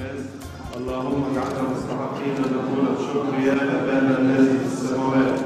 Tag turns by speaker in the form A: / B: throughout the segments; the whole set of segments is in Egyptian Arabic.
A: القداس اللهم اجعلنا مستحقين لنقول الشكر يا ابانا الذي في السماوات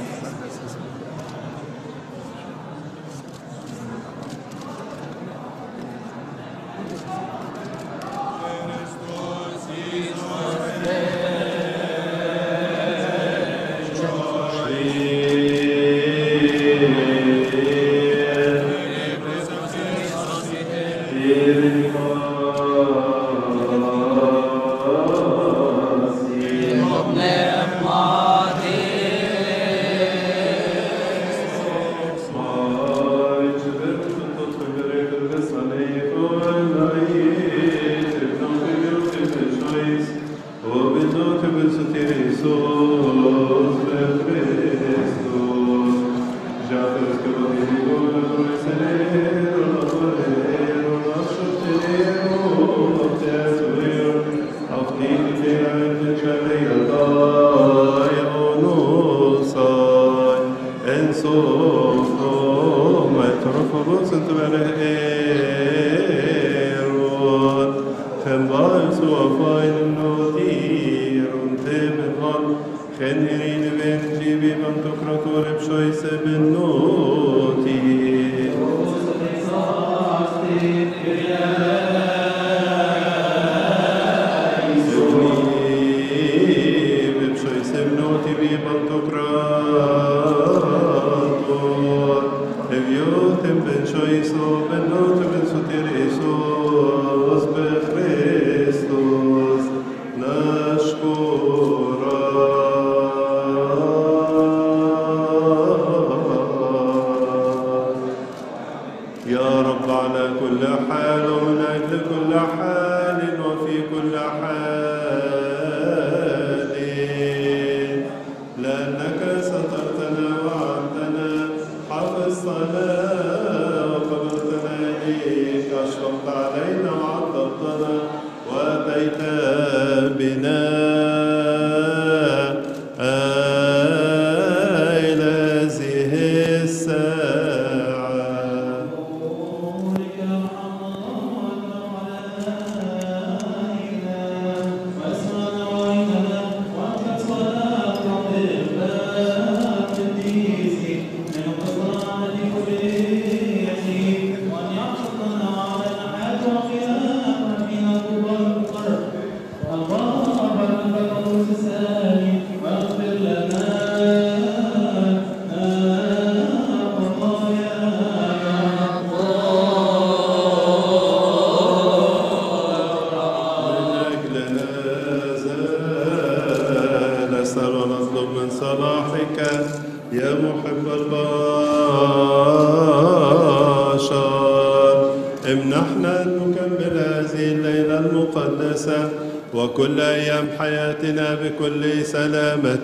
B: وكل أيام حياتنا بكل سلامة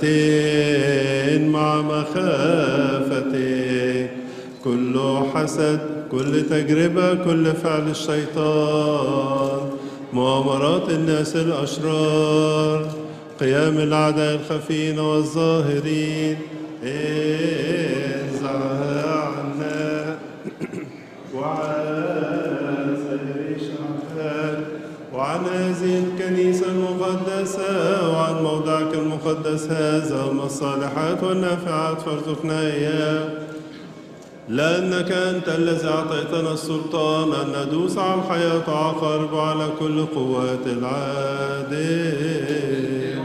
B: مع مخافته كل حسد كل تجربة كل فعل الشيطان مؤامرات الناس الأشرار قيام الأعداء الخفين والظاهرين انزعها عنا وعن سائر شعبك وعن هذه الكنيسة المقدسة وعن موضعك المقدس هذا وما الصالحات والنافعات فارزقنا إياه لأنك أنت الذي أعطيتنا السلطان أن ندوس على الحياة وعقارب على كل قوات العادل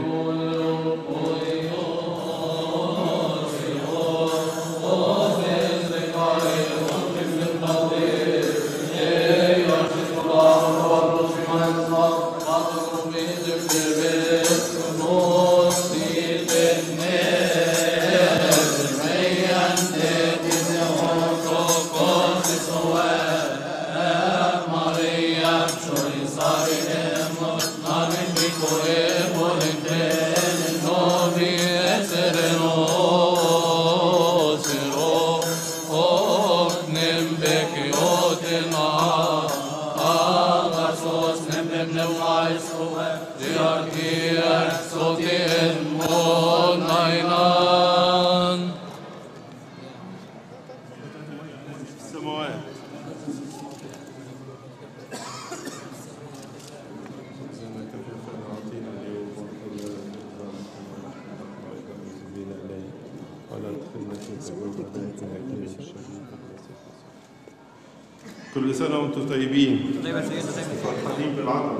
B: كل سنة وانتم طيبين
C: طيب يا سيدنا دايما
B: فرحانين بالعطر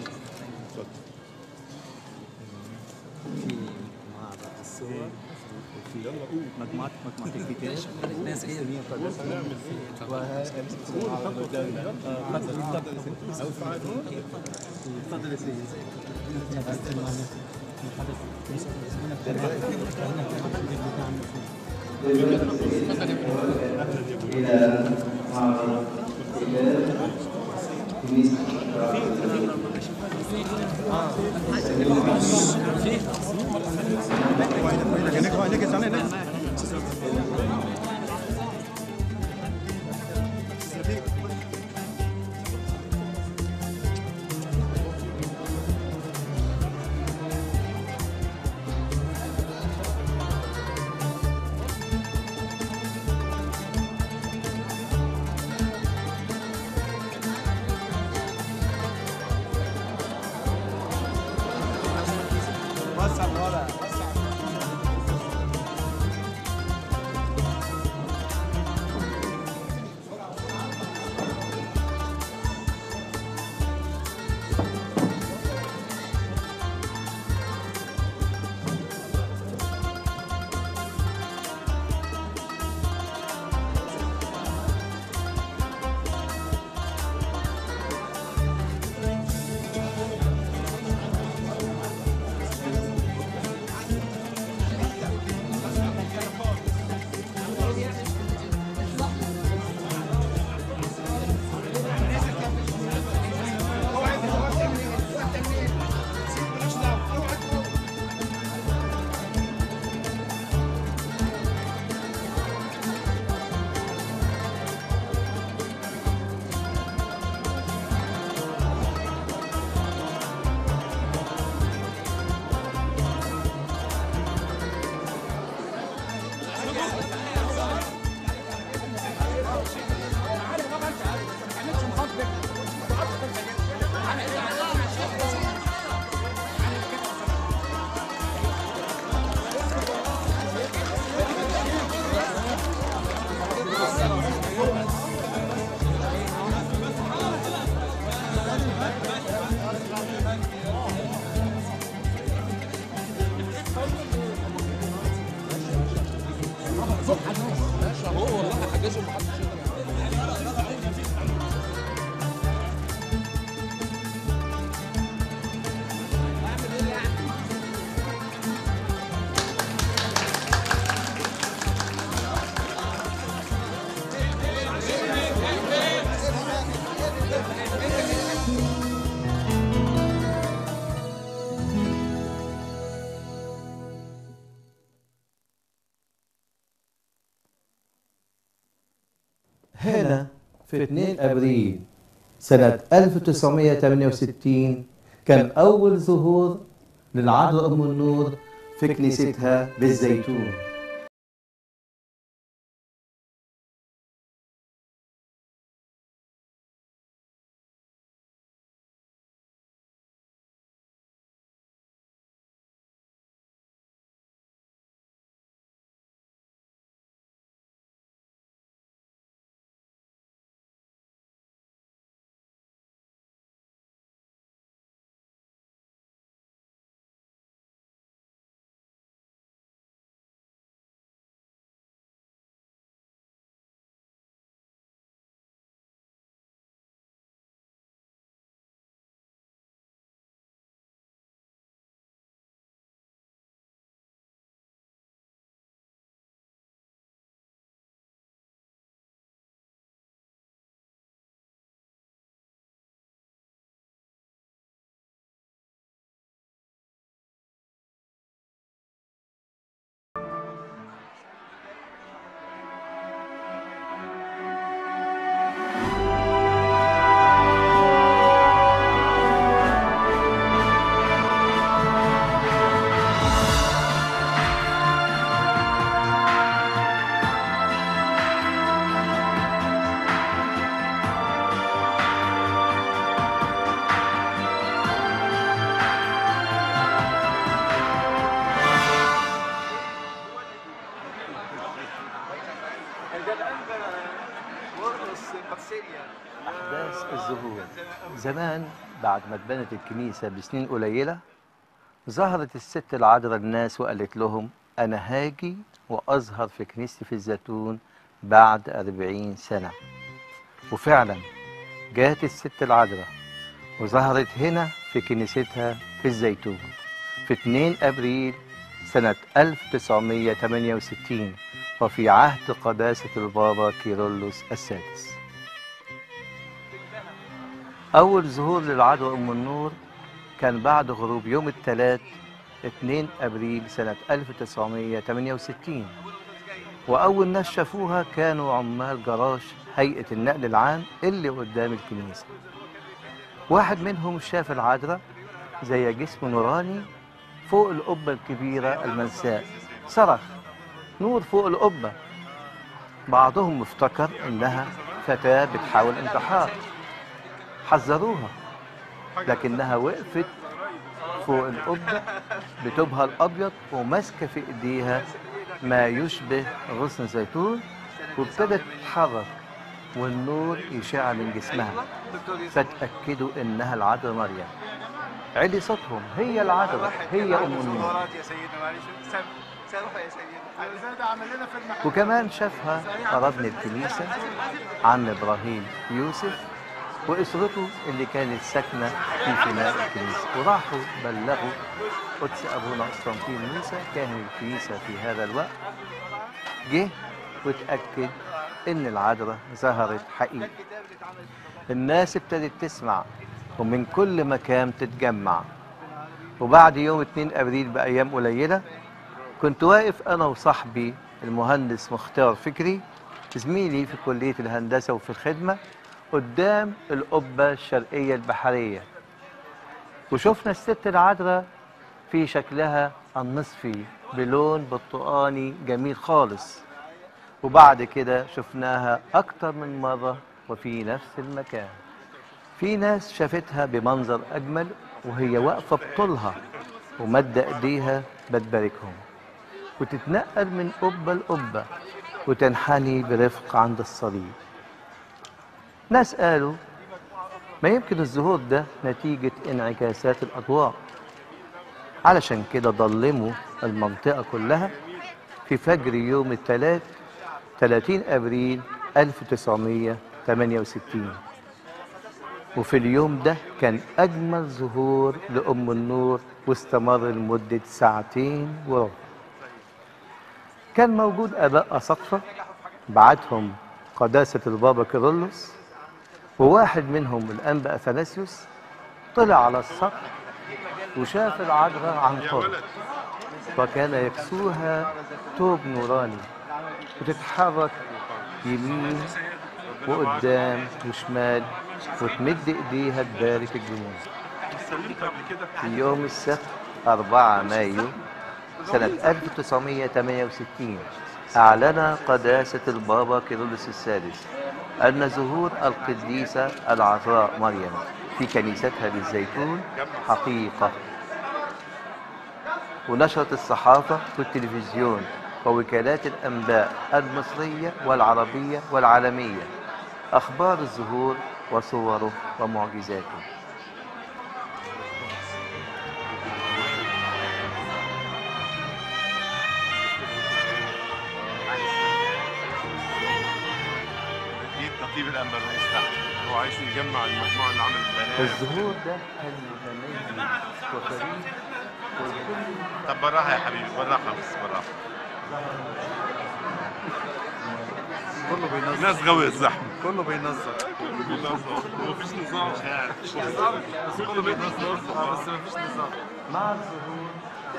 D: في مجموعة مجموعة الكتاب
C: الناس هي اللي
D: تفضل يا سيدي
E: إلى معرض الكتاب كنيسة
F: هنا في 2 أبريل سنة 1968 كان أول ظهور للعذراء أم النور في كنيستها بالزيتون زمان بعد ما اتبنت الكنيسة بسنين قليلة ظهرت الست العذراء الناس وقالت لهم أنا هاجي وأظهر في كنيستي في الزيتون بعد أربعين سنة وفعلا جات الست العذراء وظهرت هنا في كنيستها في الزيتون في 2 أبريل سنة 1968 وفي عهد قداسة البابا كيرلس السادس أول ظهور للعذراء أم النور كان بعد غروب يوم الثلاث 2 أبريل سنة 1968 وأول ناس شافوها كانوا عمال جراج هيئة النقل العام اللي قدام الكنيسة واحد منهم شاف العذراء زي جسم نوراني فوق القبة الكبيرة المنساء صرخ نور فوق القبة بعضهم افتكر إنها فتاة بتحاول انتحار حذروها لكنها وقفت فوق القبة بتوبها الأبيض وماسكة في إيديها ما يشبه غصن زيتون وابتدت تتحرك والنور يشع من جسمها فتأكدوا إنها العذراء مريم علي صوتهم هي العذراء هي أم النور
C: يا سيدنا معلش سروح يا سيدنا
F: وكمان شافها قربن الكنيسة عم إبراهيم يوسف وأسرته اللي كانت ساكنة في فناء الكنيسة وراحوا بلغوا قدس أبونا قسطنطين موسى كاهن الكنيسة في هذا الوقت جه وتأكد إن العذراء ظهرت حقيقي الناس ابتدت تسمع ومن كل مكان تتجمع وبعد يوم 2 أبريل بأيام قليلة كنت واقف أنا وصاحبي المهندس مختار فكري زميلي في كلية الهندسة وفي الخدمة قدام القبة الشرقية البحرية وشفنا الست العذراء في شكلها النصفي بلون برتقاني جميل خالص وبعد كده شفناها أكتر من مرة وفي نفس المكان في ناس شافتها بمنظر أجمل وهي واقفة بطولها ومد إيديها بتباركهم وتتنقل من قبة لقبة وتنحني برفق عند الصليب ناس قالوا ما يمكن الظهور ده نتيجة انعكاسات الأضواء علشان كده ضلموا المنطقة كلها في فجر يوم الثلاث 30 أبريل 1968 وفي اليوم ده كان أجمل ظهور لأم النور واستمر لمدة ساعتين وربع كان موجود آباء أساقفة بعتهم قداسة البابا كيرلس وواحد منهم الأنبا أثناسيوس طلع على السطح وشاف العذراء عن قرب وكان يكسوها توب نوراني وتتحرك يمين وقدام وشمال وتمد ايديها تبارك الجنود في يوم السبت 4 مايو سنة 1968 أعلن قداسة البابا كيرلس السادس أن ظهور القديسة العذراء مريم في كنيستها بالزيتون حقيقة ونشرت الصحافة والتلفزيون ووكالات الأنباء المصرية والعربية والعالمية أخبار الظهور وصوره ومعجزاته
B: جيت خطيب الانبا الرئيس تحت هو عايز يجمع المجموعه اللي عملت البنات
F: الظهور ده كان متميز وفريد والكل
B: طب بالراحه يا حبيبي بالراحه بس بالراحه
C: كله بينظم
B: الناس غاوية الزحمه
C: كله بينظم
B: مفيش نظام
C: بس كله بينظم بس مفيش نظام
F: مع الظهور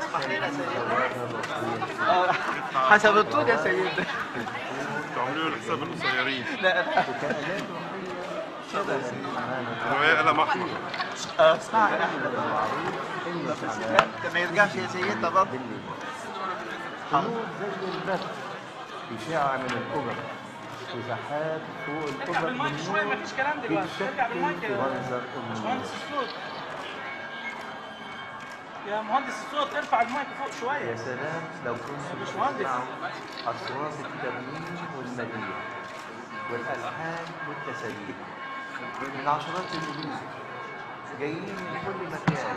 C: حسب الطول يا سيدنا
B: تعملوا له حساب القصيرين
F: وكان لازم
B: رواية قلم احمر
C: ما يرجعش يا سيدنا برضه
F: نور زي البث يشع من القبر وسحاب فوق القبر من نور يتشكل في منظر أم
G: يا مهندس الصوت ارفع المايك فوق
F: يا
G: شويه
F: سلام لو كنتم
G: باشمهندس.
F: تسمعوا أصوات الترنيم والمديح والألحان والتساليب من عشرات الملوك جايين من كل مكان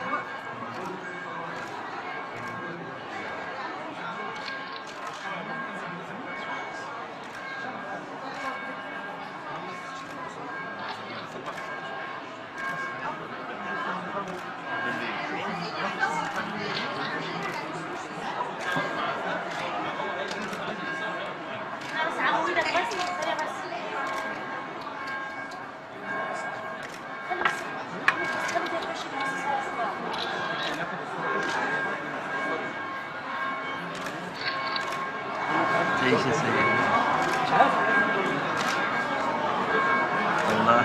H: بس عودك بس ثانية بس خلي بس خلي ده يخش بس
F: تعيش يا سيدي والله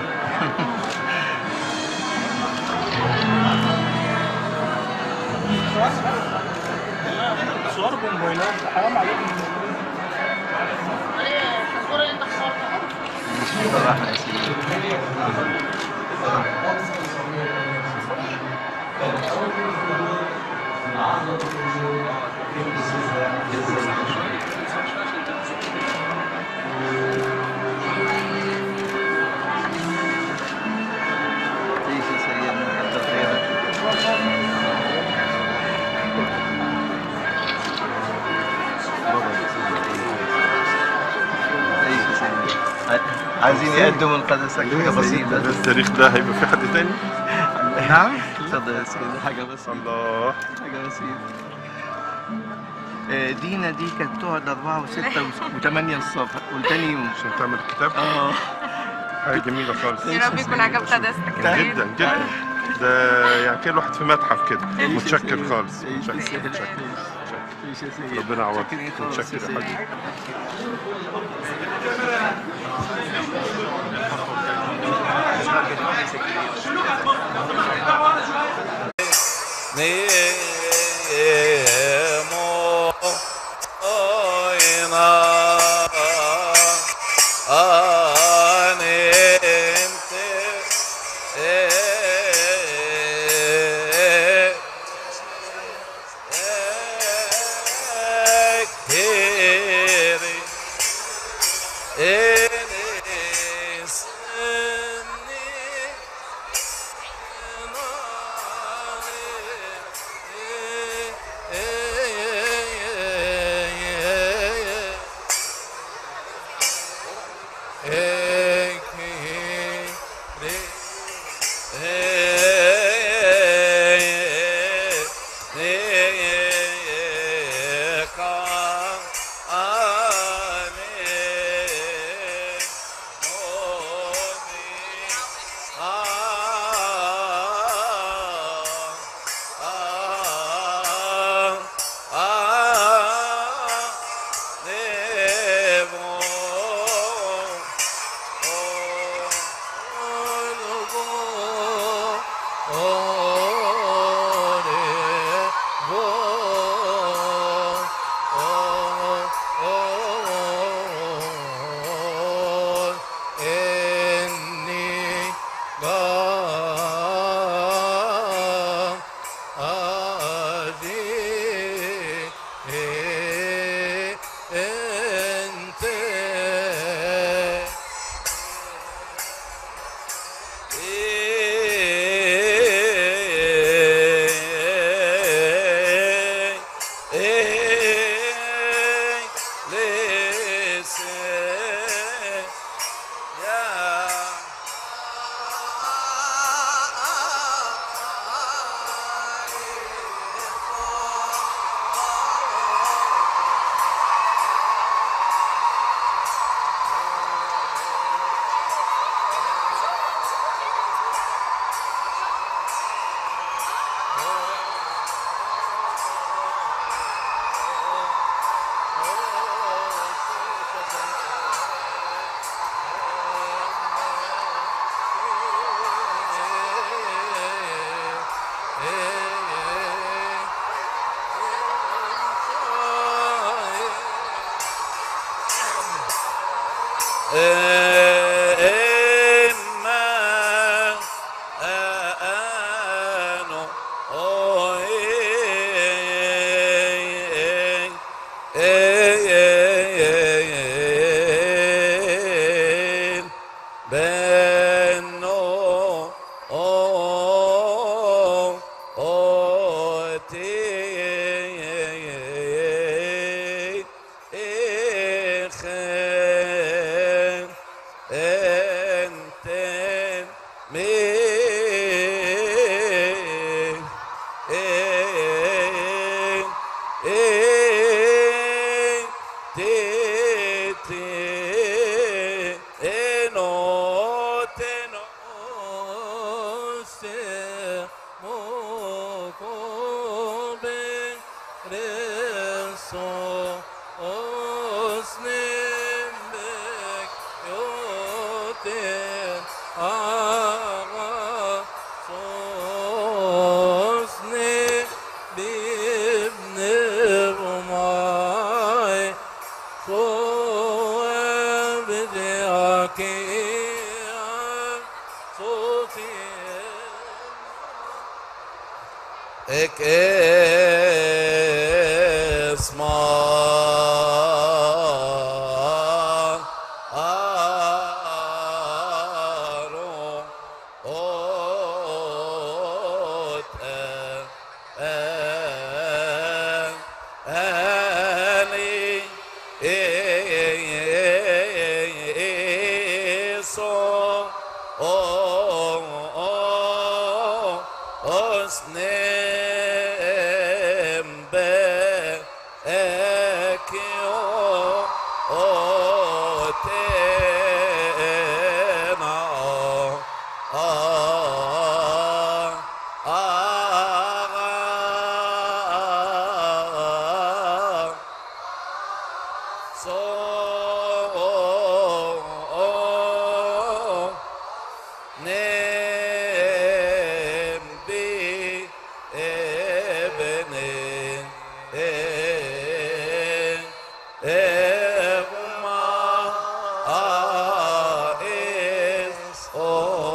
G: صور بموبايلات حرام عليكم
H: الصورة اللي انت اخترتها
F: مش بصراحة يا سيدي تعيش يا سيدنا كتر خيرك تعيش يا سيدي عايزين يقدموا القدسك حاجة بسيطة
B: ده التاريخ ده هيبقى في حد تاني
F: نعم اتفضل يا سيدي حاجة بسيطة
B: الله
F: حاجة بسيطة آه، دينا دي كانت تقعد أربعة وستة وثمانية الصبح والتاني يوم
B: عشان تعمل كتاب
F: اه
B: حاجة جميلة خالص
I: يا رب يكون عجب قداستك
B: جدا جدا ده يعني كان الواحد في متحف كده متشكر خالص
F: تعيش يا
B: متشكر
F: سيدي.
B: متشكر
F: تعيش يا سيدي
B: ربنا يعوضك
F: متشكرين خالص
B: متشكر يا
F: سيدي.
B: حبيبي
J: Nemo oina anente ekiri enesni إني غادي أنت إما أنا بنو إك اسما آرو أوت أني إيسو أسنم بأكيو أتنا آه آه so nem bi ebene evma a es o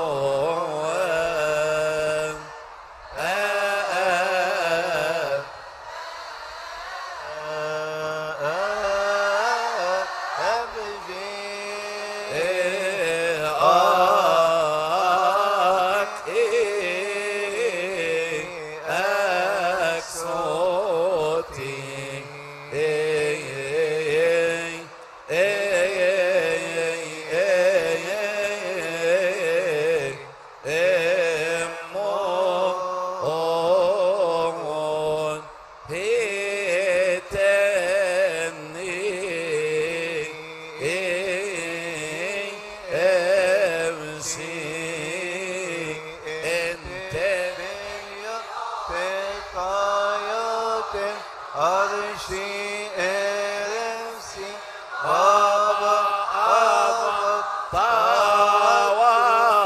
I: Arşi eremsi Aba aba
J: Tawa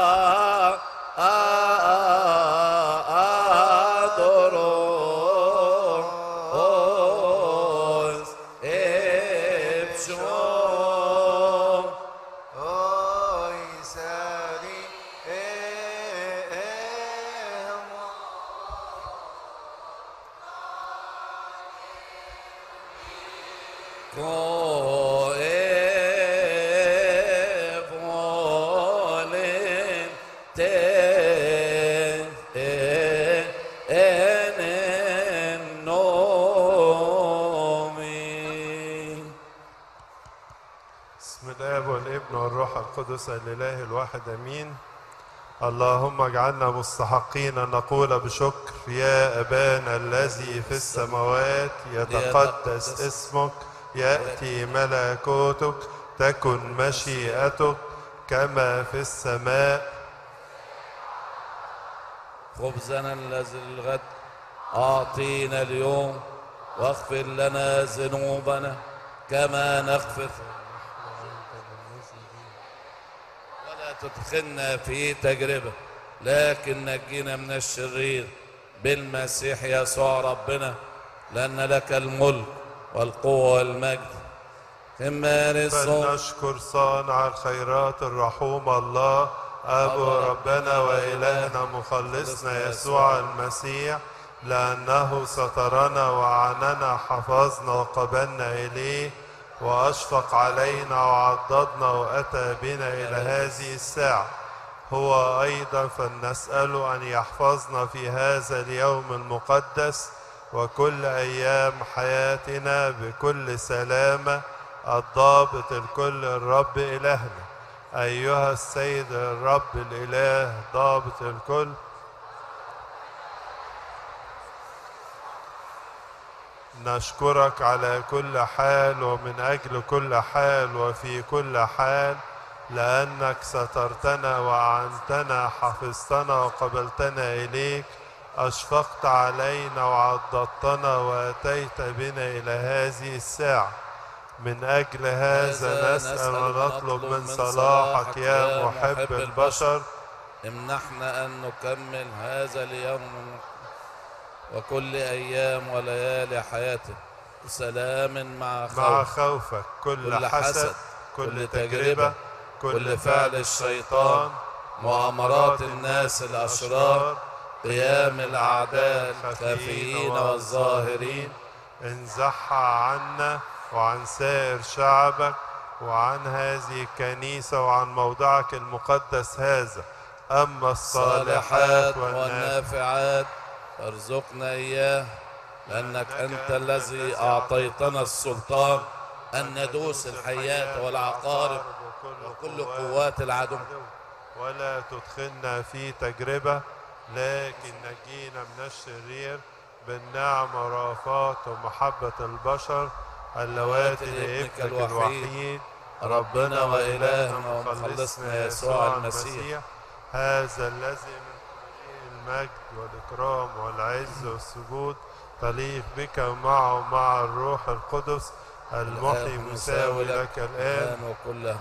J: adoros epsho
I: Oy sari emo
J: Ko evolen te enen nomi
B: بسم الاب والابن والروح القدس الاله الواحد امين اللهم اجعلنا مستحقين أن نقول بشكر يا ابانا الذي في السماوات يتقدس اسمك ياتي ملكوتك تكن مشيئتك كما في السماء
J: خبزنا الذي الغد أعطينا اليوم واغفر لنا ذنوبنا كما نغفر ولا تدخلنا في تجربة لكن نجينا من الشرير بالمسيح يسوع ربنا لأن لك الملك والقوة والمجد إما للصوم
B: فلنشكر صانع الخيرات الرحوم الله أبو ربنا وإلهنا مخلصنا يسوع المسيح لأنه سترنا وعننا حفظنا وقبلنا إليه وأشفق علينا وعضدنا وأتى بنا إلى هذه الساعة هو أيضا فلنسأله أن يحفظنا في هذا اليوم المقدس وكل أيام حياتنا بكل سلامة الضابط الكل الرب إلهنا أيها السيد الرب الإله ضابط الكل نشكرك على كل حال ومن أجل كل حال وفي كل حال لأنك سترتنا وأعنتنا حفظتنا وقبلتنا إليك أشفقت علينا وعضدتنا وأتيت بنا إلى هذه الساعة من أجل هذا نسأل ونطلب من صلاحك يا محب البشر
J: امنحنا أن نكمل هذا اليوم وكل أيام وليالي حياته بسلام مع
B: مع
J: خوف
B: خوفك كل
J: كل
B: حسد
J: حسد،
B: كل
J: كل
B: تجربة
J: تجربة،
B: كل
J: كل
B: فعل
J: فعل
B: الشيطان
J: مؤامرات الناس الأشرار قيام الأعداء الخافيين والظاهرين
B: انزحها عنا وعن سائر شعبك وعن هذه الكنيسة وعن موضعك المقدس هذا أما الصالحات
J: الصالحات
B: والنافعات
J: والنافعات ارزقنا إياه لأنك أنت الذي أعطيتنا السلطان أن ندوس الحيات والعقارب وكل قوات العدو
B: ولا تدخلنا في تجربة لكن نجينا من الشرير بالنعمة ورافات ومحبة البشر اللواتي لابنك الوحيد
J: ربنا وإلهنا ومخلصنا يسوع المسيح
B: هذا الذي من فيه المجد والإكرام والعز والسجود تليق بك معه ومع الروح القدس المحيي مساوي لك الآن
J: وكلها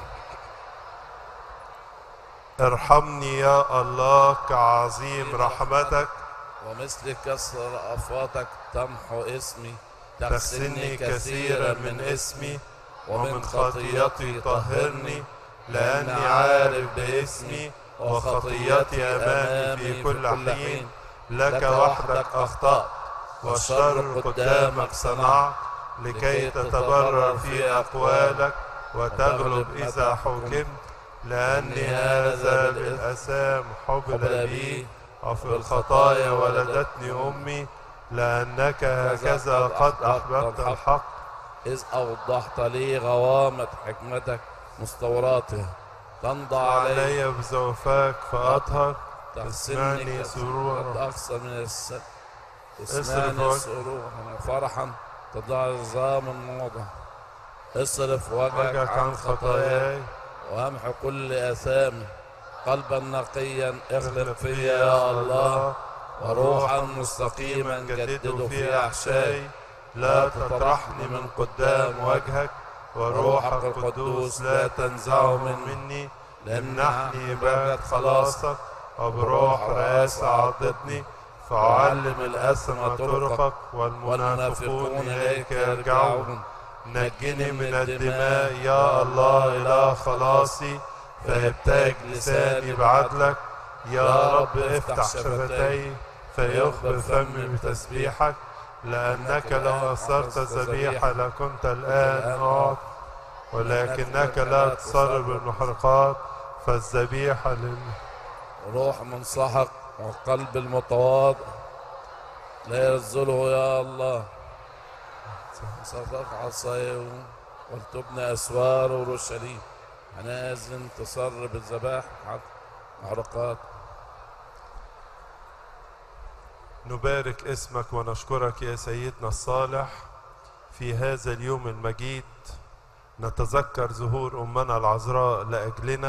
B: ارحمني يا الله كعظيم رحمتك
J: ومثل كسر أفواطك تمحو اسمي
B: تغسلني كثيرا من اسمي ومن خطيتي طهرني لأني عارف باسمي وخطيتي أمامي في كل حين لك وحدك أخطأت والشر قدامك صنعت لكي تتبرر في أقوالك وتغلب إذا حكمت لأني هذا بالأسام حبل بي وفي الخطايا ولدتني أمي لأنك هكذا قد أحببت الحق
J: إذ أوضحت لي غوامة حكمتك مستوراتها تنضع علي
B: علي بزوفاك فأطهر
J: تغسلني
B: تسمعني
J: كثيرا
B: سرورا
J: أكثر من السد
B: اصرف
J: تسمعني
B: وجهك.
J: سرورا فرحا تضع عظام الموضع اصرف وجهك
B: وجهك
J: عن
B: عن خطاياي
J: وامحو كل اثامي قلبا نقيا اخلق فيا يا الله وروحا مستقيما جدده في احشائي
B: لا تطرحني من قدام وجهك وروحك القدوس لا تنزعه من مني امنحني بهجة خلاصك وبروح رئاسة عضدني فأعلم الأثم طرقك والمنافقون إليك يرجعون نجني من الدماء يا الله إله خلاصي فيبتهج لساني بعدلك يا رب افتح شفتي فيخبر فمي بتسبيحك لأنك لو أثرت ذبيحة لكنت الآن أعط ولكنك لا تصر بالمحرقات فالذبيحة لل...
J: روح منسحق والقلب المتواضع لا يرزله يا الله صدق عصايه ولتبنى أسوار أورشليم حنازل تصر بالذبائح محرقات
B: نبارك اسمك ونشكرك يا سيدنا الصالح في هذا اليوم المجيد نتذكر ظهور أمنا العذراء لأجلنا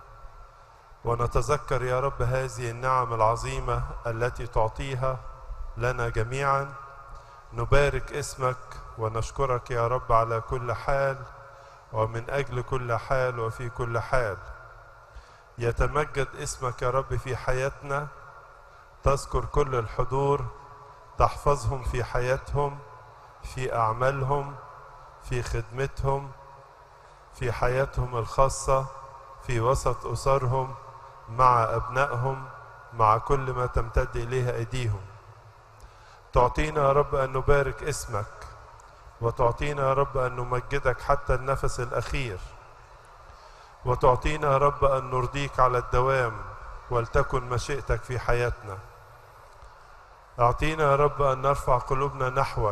B: ونتذكر يا رب هذه النعم العظيمة التي تعطيها لنا جميعا نبارك اسمك ونشكرك يا رب على كل حال ومن أجل كل حال وفي كل حال يتمجد اسمك يا رب في حياتنا تذكر كل الحضور تحفظهم في حياتهم في أعمالهم في خدمتهم في حياتهم الخاصة في وسط أسرهم مع أبنائهم مع كل ما تمتد إليها أيديهم تعطينا يا رب أن نبارك اسمك وتعطينا يا رب أن نمجدك حتى النفس الأخير وتعطينا يا رب أن نرضيك على الدوام ولتكن مشيئتك في حياتنا أعطينا يا رب أن نرفع قلوبنا نحوك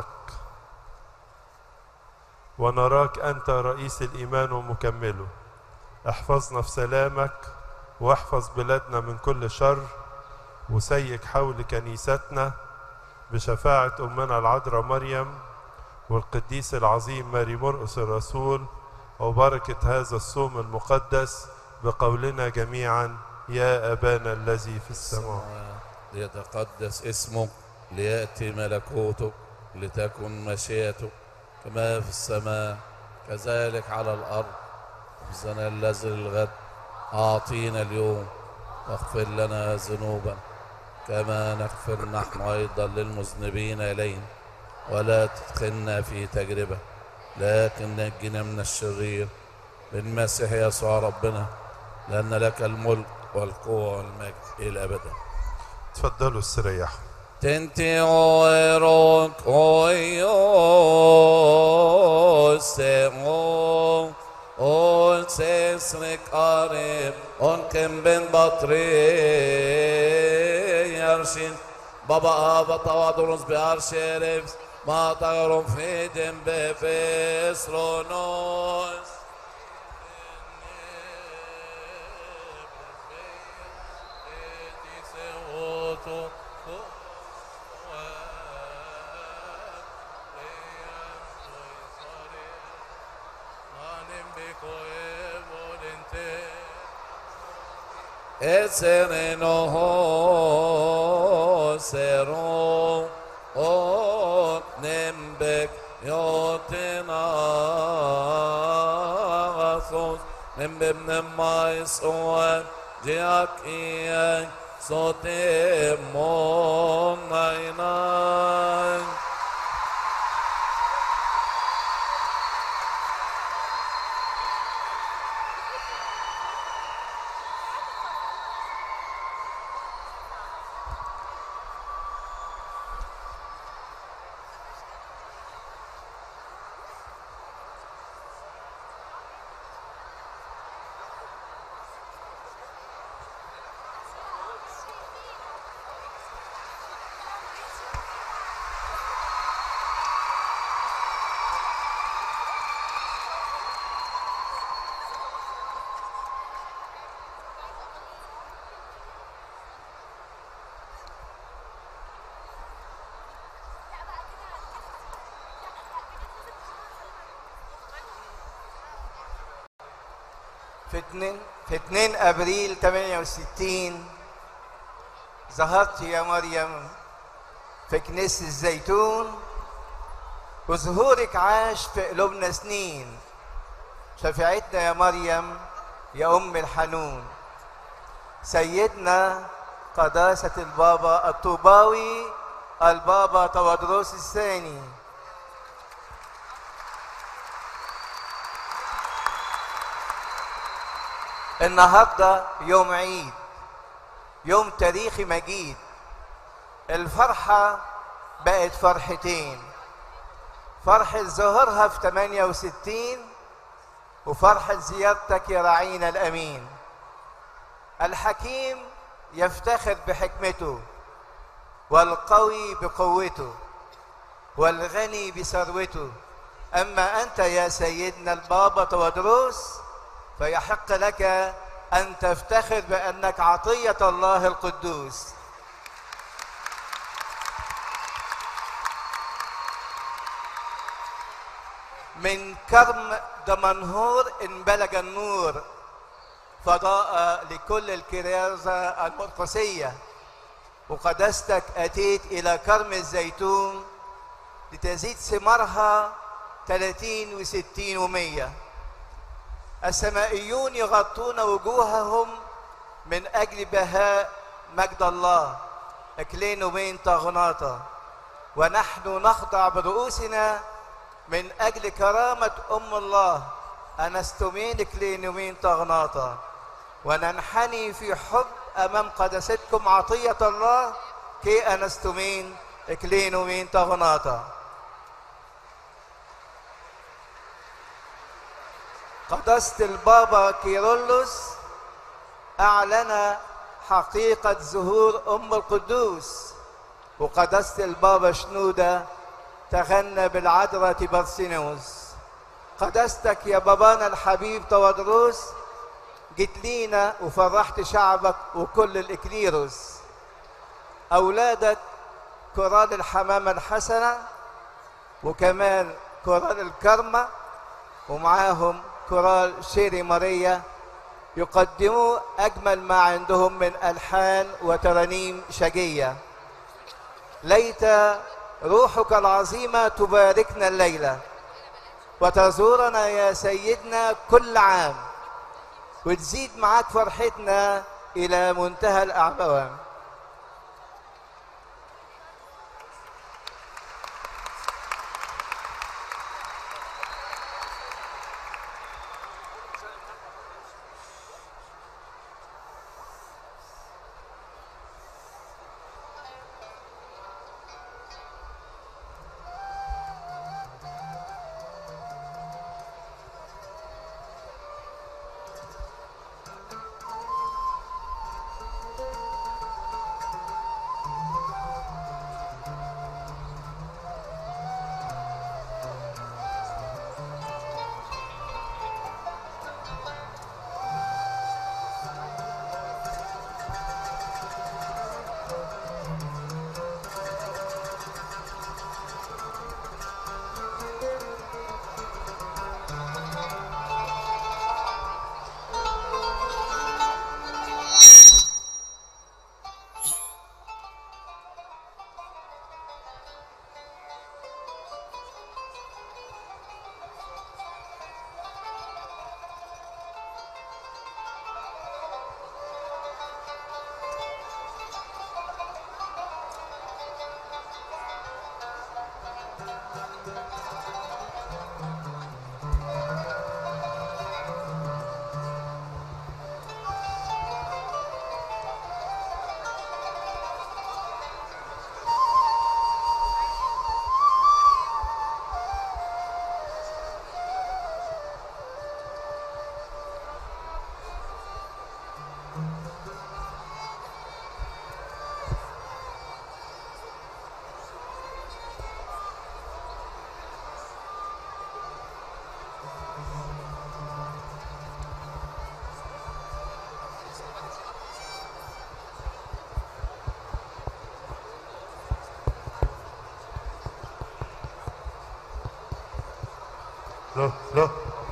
B: ونراك أنت رئيس الإيمان ومكمله احفظنا في سلامك واحفظ بلادنا من كل شر وسيك حول كنيستنا بشفاعة أمنا العذراء مريم والقديس العظيم ماري مرقس الرسول وبركة هذا الصوم المقدس بقولنا جميعا يا أبانا الذي في السماء
J: ليتقدس اسمك ليأتي ملكوتك لتكن مشيئتك كما في السماء كذلك على الأرض خبزنا الذي للغد أعطينا اليوم واغفر لنا ذنوبا كما نغفر نحن أيضا للمذنبين إلينا ولا تدخلنا في تجربة لكن نجنا من الشرير بالمسيح يسوع ربنا لأن لك الملك والقوة والمجد إلى أبدا
A: تفضلوا استريحوا
J: تنتي ويروك ويوسعو وسيسرك قريب ونكم بن بطري يرشين بابا آبا تواضرس بأرشيرفس ما تغرم في دم بفسرونوس Esereno sero o nembek yotina asos nembem nemais oan diak ian sote mon nainan
I: في 2 في 2 ابريل 68 ظهرت يا مريم في كنيسة الزيتون وظهورك عاش في قلوبنا سنين شفيعتنا يا مريم يا أم الحنون سيدنا قداسة البابا الطوباوي البابا تودروس الثاني النهارده يوم عيد يوم تاريخي مجيد الفرحة بقت فرحتين فرحة ظهورها في 68 وفرحة زيارتك يا رعينا الأمين الحكيم يفتخر بحكمته والقوي بقوته والغني بثروته أما أنت يا سيدنا البابا تودروس فيحق لك أن تفتخر بأنك عطية الله القدوس من كرم دمنهور إن بلغ النور فضاء لكل الكرازة المرقسية وقدستك أتيت إلى كرم الزيتون لتزيد ثمارها 30 و60 و100 السمائيون يغطون وجوههم من أجل بهاء مجد الله أكلين بين طغناطة ونحن نخضع برؤوسنا من أجل كرامة أم الله أنستمين كلين بين طغناطة وننحني في حب أمام قدستكم عطية الله كي أنستمين كلين بين طغناطة قداسة البابا كيرلس أعلن حقيقة ظهور أم القدوس وقداسة البابا شنودة تغنى بالعذراء برسينوس قداستك يا بابانا الحبيب تودروس جيت لينا وفرحت شعبك وكل الإكليروس أولادك كرال الحمامة الحسنة وكمان كرال الكرمة ومعاهم كورال شيري ماريا يقدموا أجمل ما عندهم من ألحان وترانيم شجية ليت روحك العظيمة تباركنا الليلة وتزورنا يا سيدنا كل عام وتزيد معاك فرحتنا إلى منتهى الأعوام
B: لا لا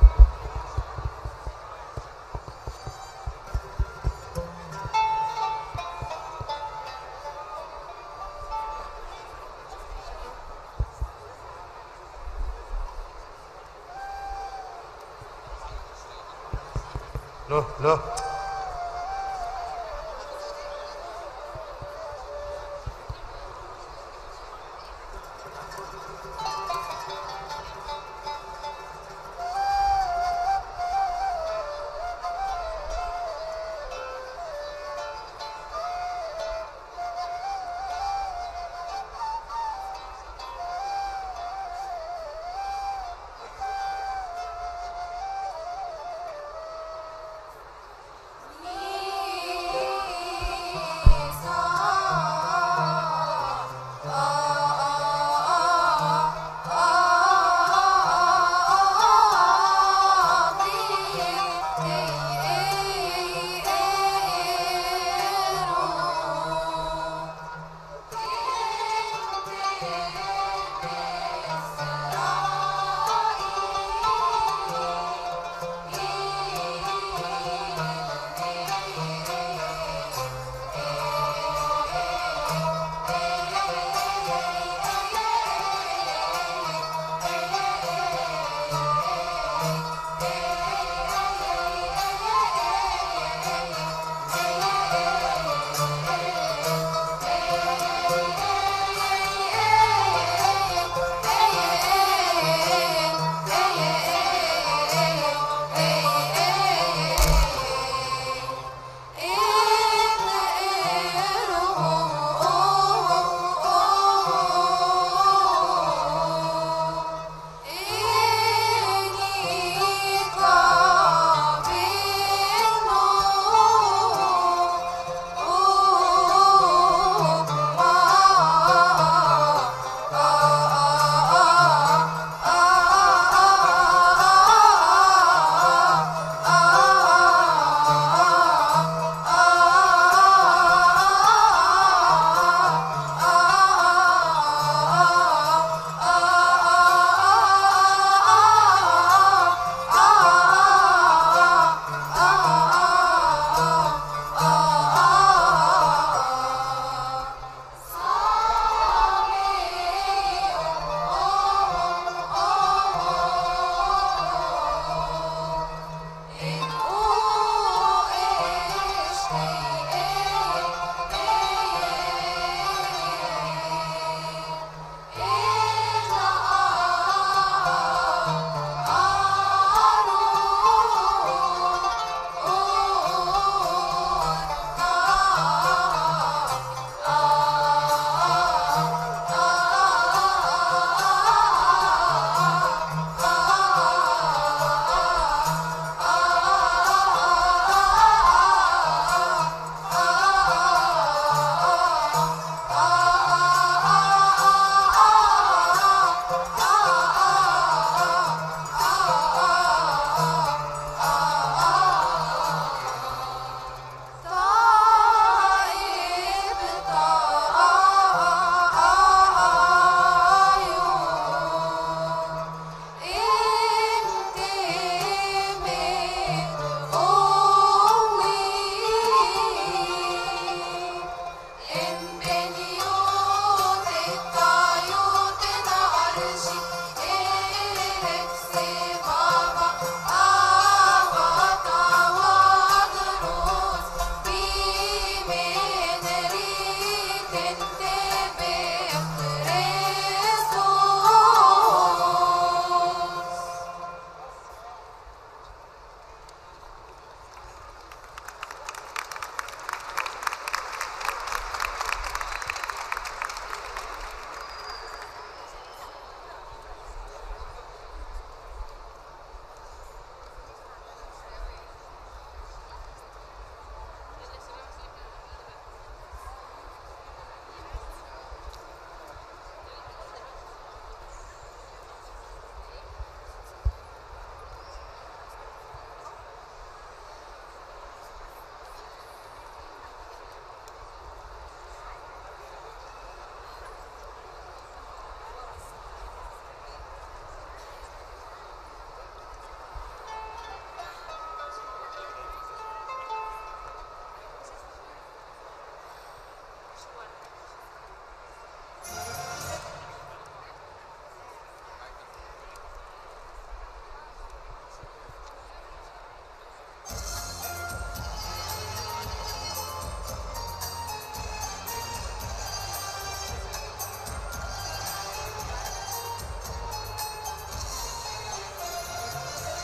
B: لا لا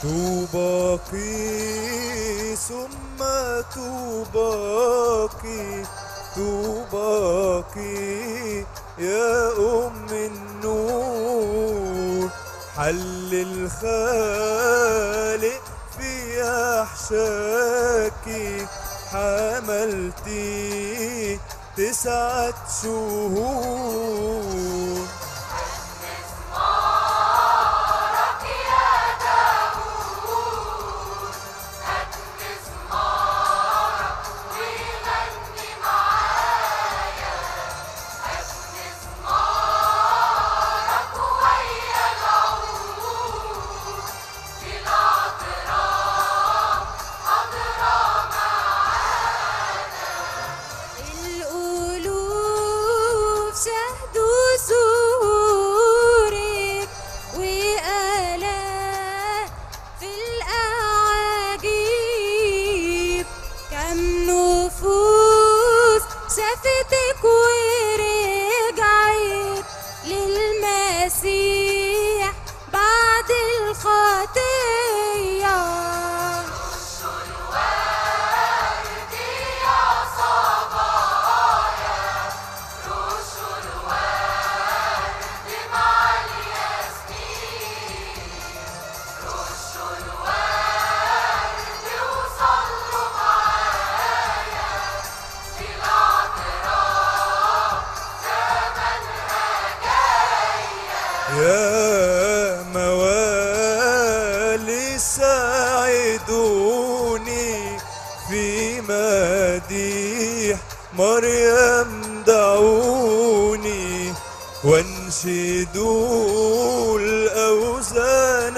K: طوباكي ثم طوباكي طوباكي يا أم النور حل الخالق في أحشاكي حملتي تسعة شهور
L: الألوف شهدوا سهورك وآلاف في الأعاجيب كم نفوس شافتك ورجعت للمسيح بعد الخطيه
K: يا موالي ساعدوني في مديح مريم دعوني وانشدوا الأوزان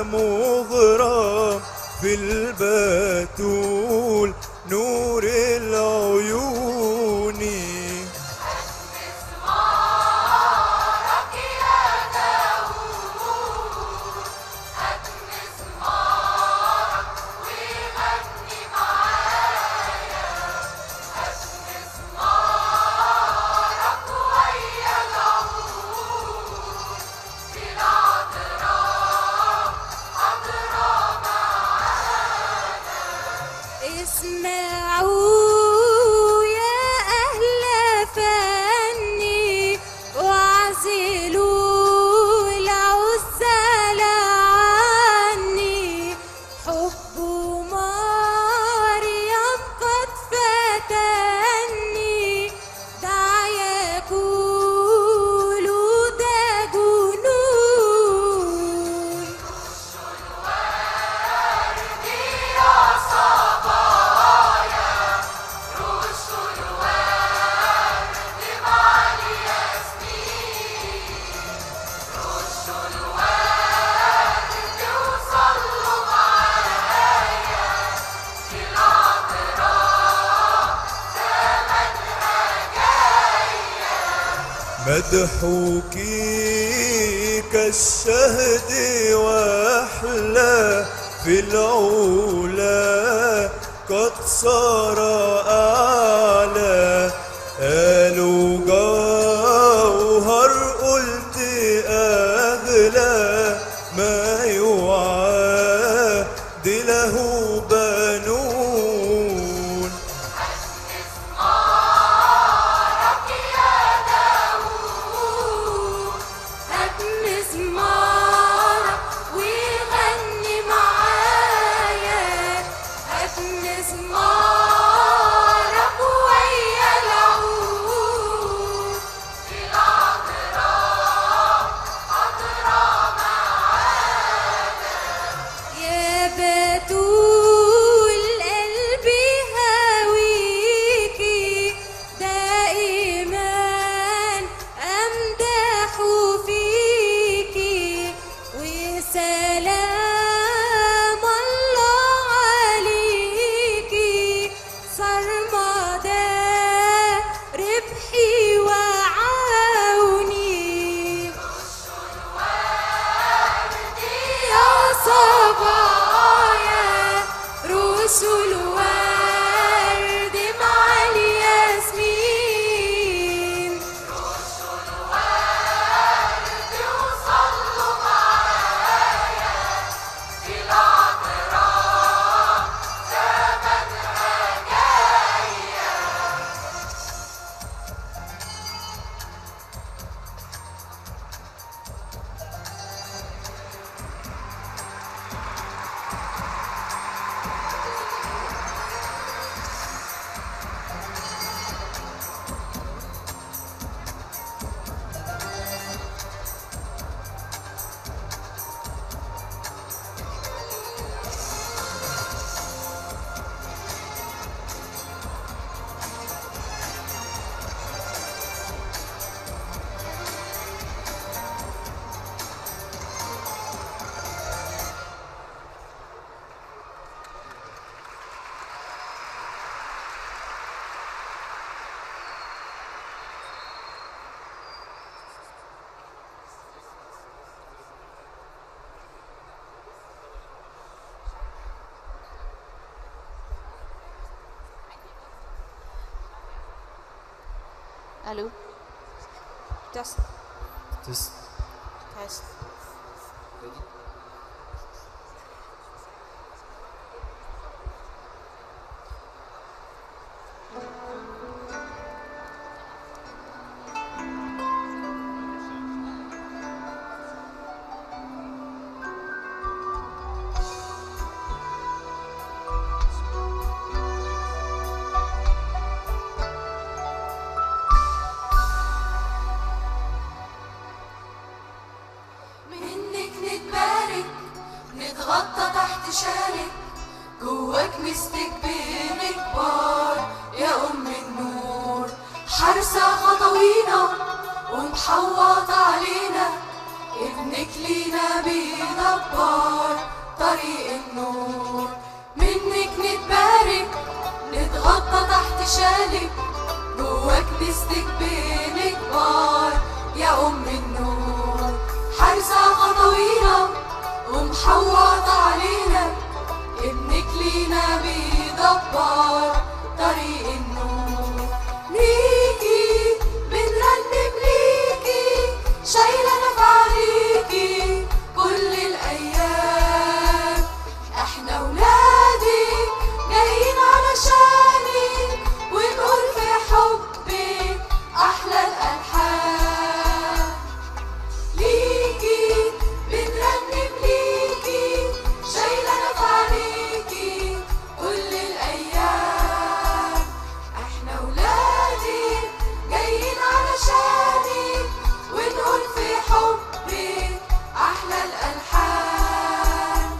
K: مغرم في البتول نور العيون
L: اسمعوا يا أهل فني واعزلوا العزل عني حب مريم قد فتني دع يقول ده جنون
K: مدحوكي كالشهد واحلى في العلا قد صار اعلى قالوا جوهر قلت اغلى ما يعاد له بنون
L: هات مزمارك وغني معايا هات مزمارك ويا
H: الو تست
K: تست
H: تست
L: منك نتبارك نتغطى تحت شارك جواك مستكبر كبار يا ام النور حارسة خطوينا ومحوط علينا ابنك لينا بيدبر طريق النور منك نتبارك نتغطى تحت شالك جواك مستكبر كبار يا ام النور حارسة خطوينا ومحوط علينا ابنك لينا بيدبر طريق النور ليكي بنرنم ليكي شايلة في عليكي كل الأيام احنا ولادك جايين علشانك ونقول في حبك أحلى الألحان ليكي بنرنم ليكي شايلة في عليكي كل الأيام احنا ولادك جايين علشانك ونقول في حبك أحلى الألحان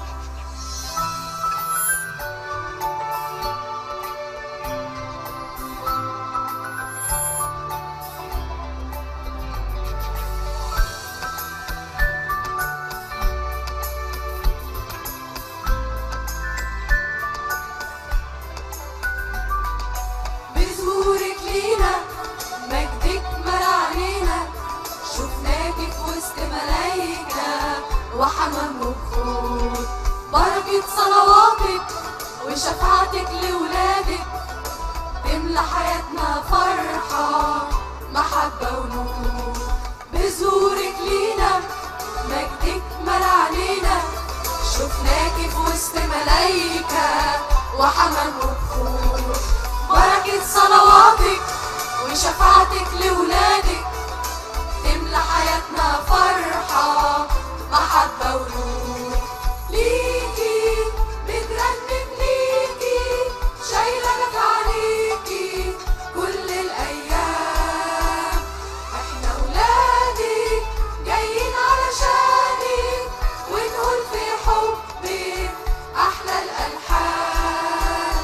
L: بظهورك لينا مجدك مر علينا شفناكي في وسط ملايكة وحمام وبخور بركة صلواتك وشفاعتك لولادك تملى حياتنا فرحة محبة ونور بظهورك لينا مجدك مر علينا شفناكي في وسط ملايكة وحمام وبخور بركة صلواتك وشفاعتك لولادك تملى حياتنا فرحة محبة ونور ليكي بترنم ليكي شايلة لك عليكي كل الأيام احنا ولادك جايين علشانك ونقول في حبك أحلى الألحان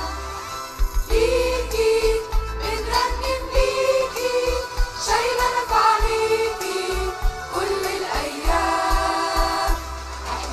L: ليكي بنرنم ليكي شايلة في عليكي كل الأيام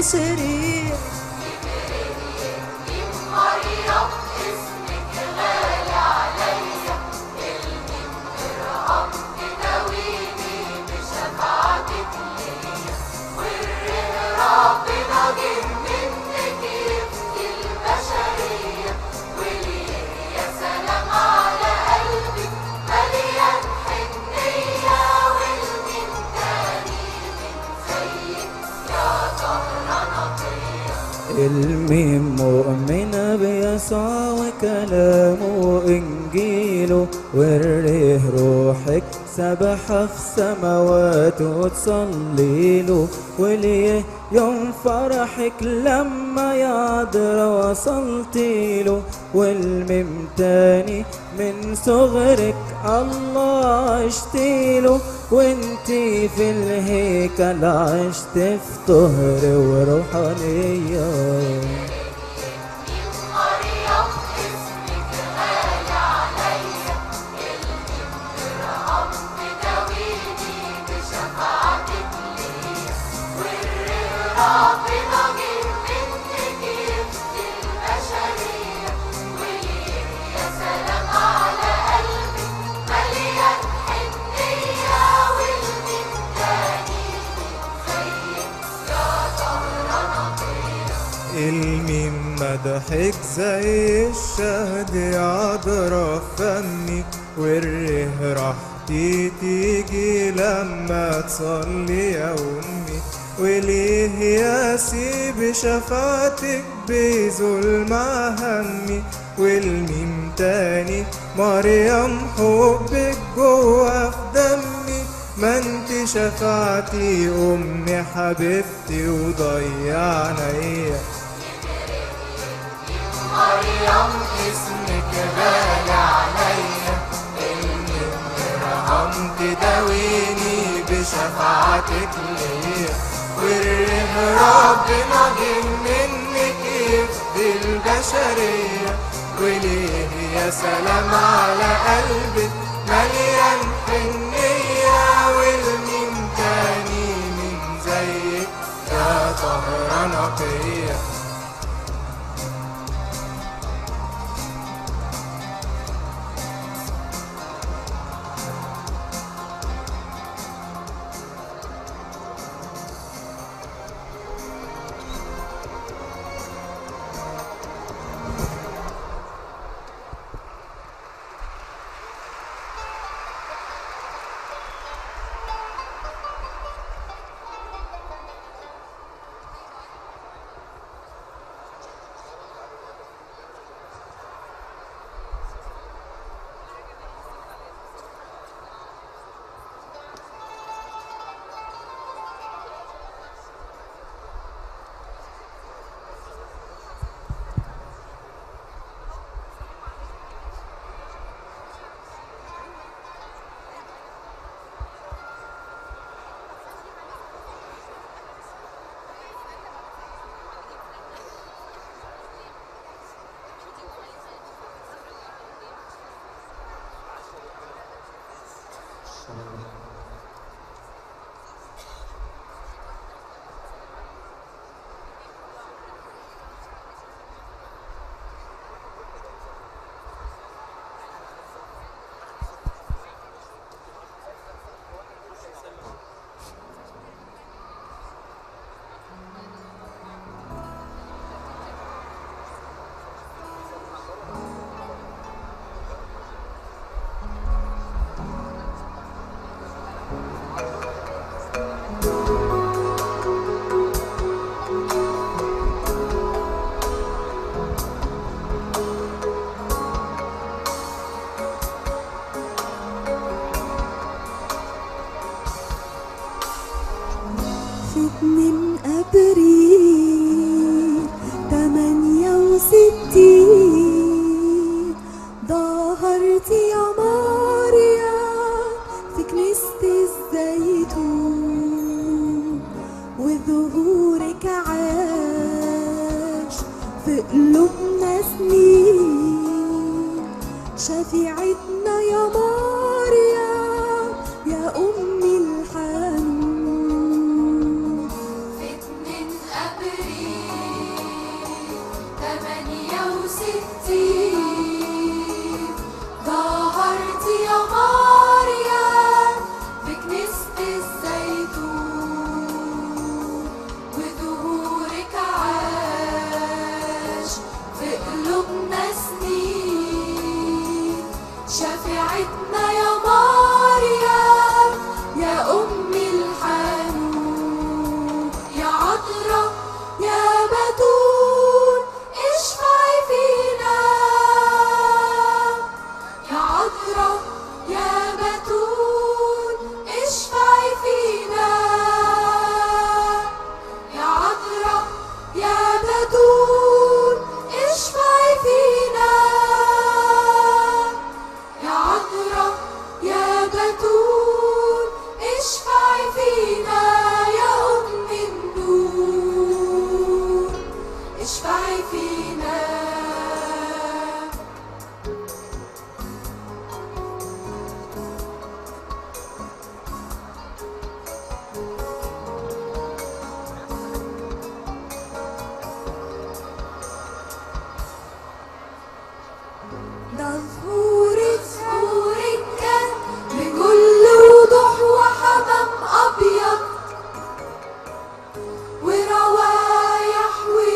L: شرير
M: مريم اسمك غالي عليا كلمة ارحم تداويني بشفاعتك ليا والريه ربنا جه منك يفدي البشرية وليه يا سلام على قلبك مليان حنية والمين تاني من زيك يا طهرة نقية
N: الميم مؤمنة بيسوع وكلامه إنجيله والريه روحك سبحة في سماواته تصلي له وليه يوم فرحك لما يعذر وصلتي له والميم تاني من صغرك الله عشتيله وانتي في الهيكل عشت في طهر وروحانية
M: مريم اسمك غالي عليا كلمة ارحم تداويني بشفاعتك ليا والريه ربنا جه منك يفدي البشرية وليه يا سلام على قلبك مليان حنية والمين تاني من زيك يا طهرة نقية
K: الميم مدحك زي الشهد عذرة فمي والريه راحتي تيجي لما تصلي يا أمي وليه ياسي بشفاعتك بيزول مع همي والميم تاني مريم حبك جوا في دمي ما انت شفاعتي امي حبيبتي وضيع عينيا
M: مريم اسمك غالي عليا
K: انك رحمت تداويني بشفاعتك ليا والريه ربنا جه منك يفدي البشرية وليه يا سلام على قلبك مليان حنية والمين تاني من زيك يا طهرة نقية
L: فرحتنا يا مريم يا أم الحنون يا عذراء يا بتول اشفعي فينا يا عذراء يا بتول اشفعي فينا يا عذراء يا بتول اشفعي فينا يا عذراء يا بتول اشفعي فينا يا أم النور اشفعي فينا ده ظهورك ظهورك كان بكل وضوح وحمام أبيض وروايح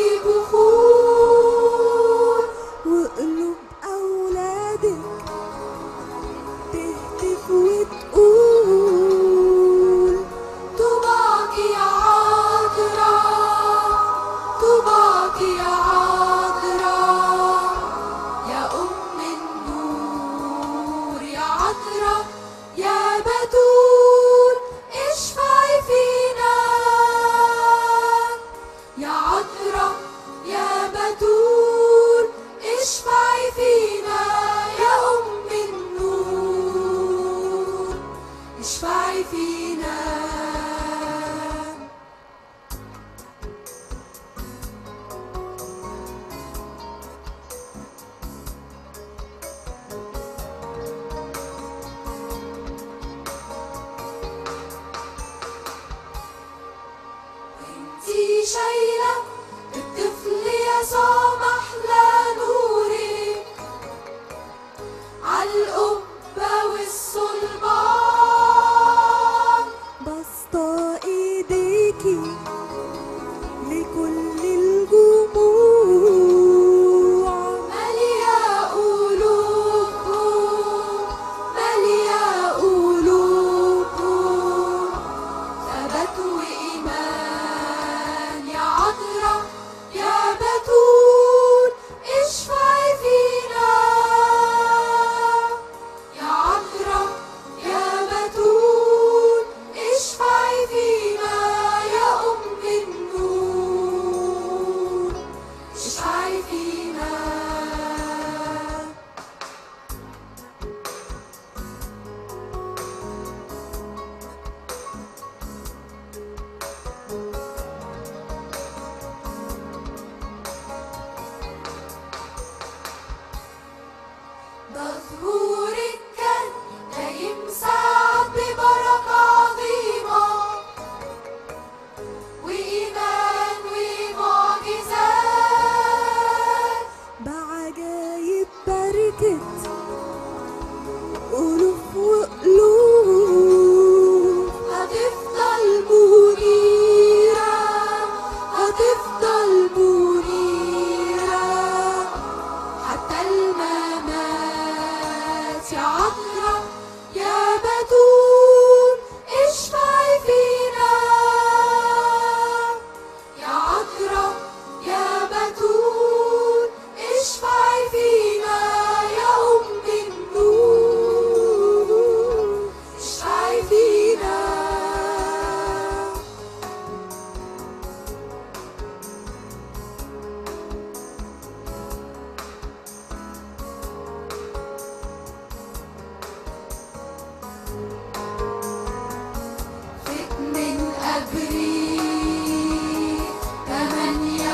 L: وبخور وقلوب أولادك تهتف وتقول طوباك يا عذراء طوباك يا عذراء يا أم النور يا عذراء يا بتول اشفعي فينا يا عذراء يا بتول اشفعي فينا يا أم النور اشفعي فينا انتي شايلة الطفل يسوع محلى نورك عالقبة والصلبان بسطة ايديكي لكل الجموع مالية قلوبهم مالية قلوبهم ثبات وإيمان يا عذراء يا بتول اشفعي فينا يا عذراء يا بتول اشفعي فينا يا أم النور اشفعي فينا ده ظهورك كان دايم سعد ببركة عظيمة وإيمان ومعجزات بعجايب بركت ألوف وقلوب هتفضل منيرة هتفضل منيرة حتى الممات يا عذراء يا بتول اشفعي فينا يا عذراء يا بتول اشفعي فينا يا أم النور اشفعي فينا من أبريل تمانية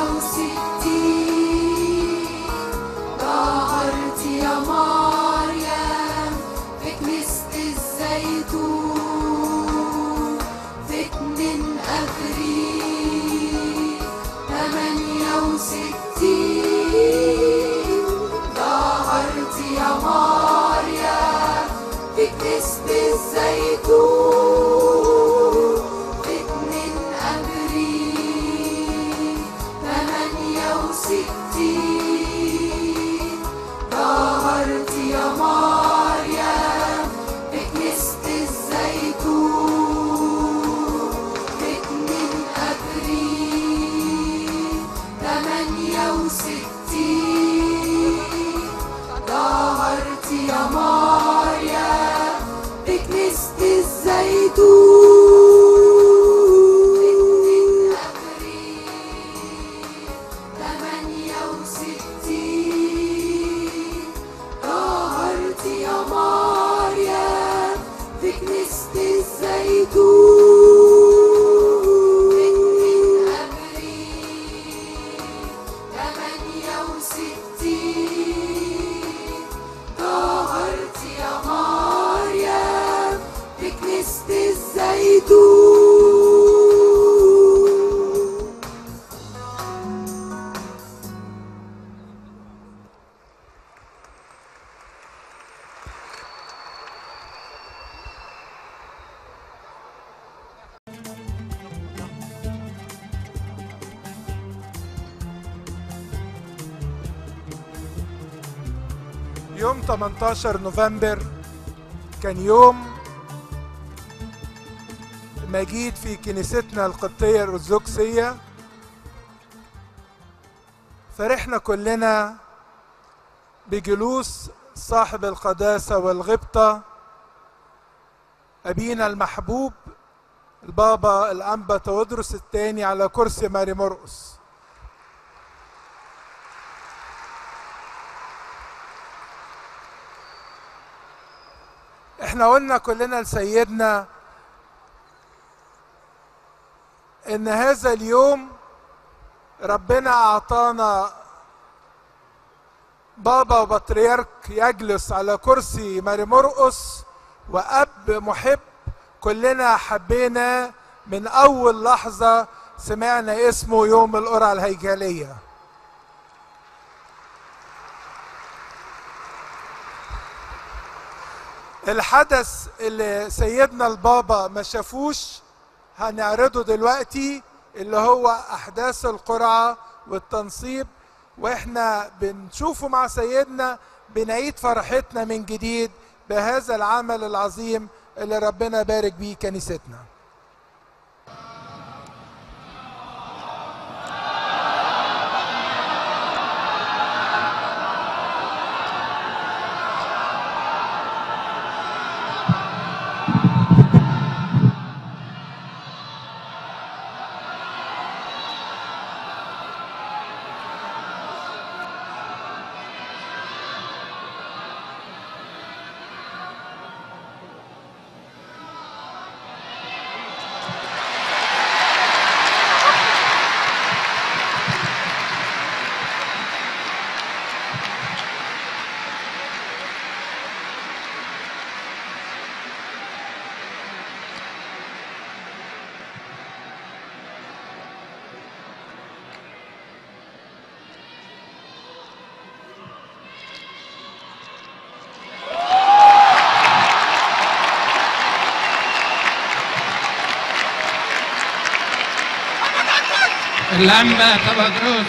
L: وستين ظهرت يا مريم في كنيسة الزيتون في اتنين أبريل تمانية وستين ظهرت يا مريم في كنيسة الزيتون في اتنين أبريل تمانية وستين ظهرت يا مريم
O: يوم 18 نوفمبر كان يوم مجيد في كنيستنا القبطية الأرثوذكسية فرحنا كلنا بجلوس صاحب القداسة والغبطة أبينا المحبوب البابا الأنبا تودرس الثاني على كرسي ماري مرقس احنا قلنا كلنا لسيدنا ان هذا اليوم ربنا اعطانا بابا وبطريرك يجلس على كرسي ماري مرقس واب محب كلنا حبينا من اول لحظه سمعنا اسمه يوم القرعه الهيكليه الحدث اللي سيدنا البابا ما شافوش هنعرضه دلوقتي اللي هو احداث القرعه والتنصيب واحنا بنشوفه مع سيدنا بنعيد فرحتنا من جديد بهذا العمل العظيم اللي ربنا بارك بيه كنيستنا
P: اللمبة تبدروس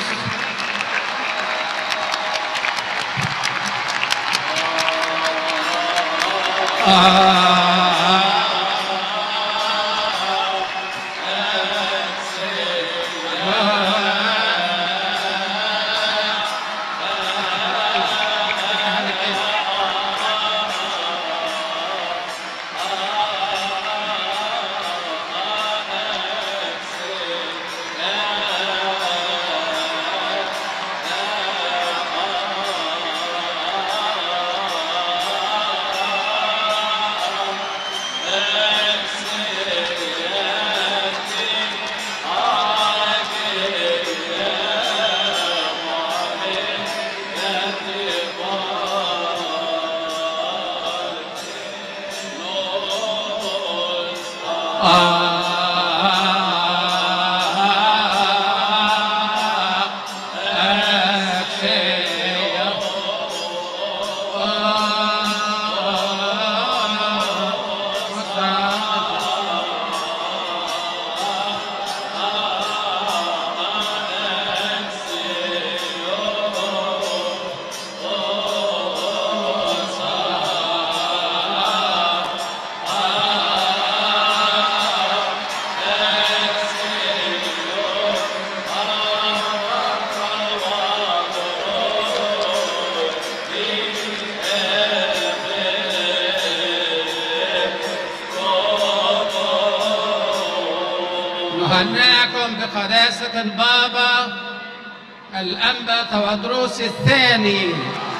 P: نهنئكم بقداسة البابا الأنبا تودروس الثاني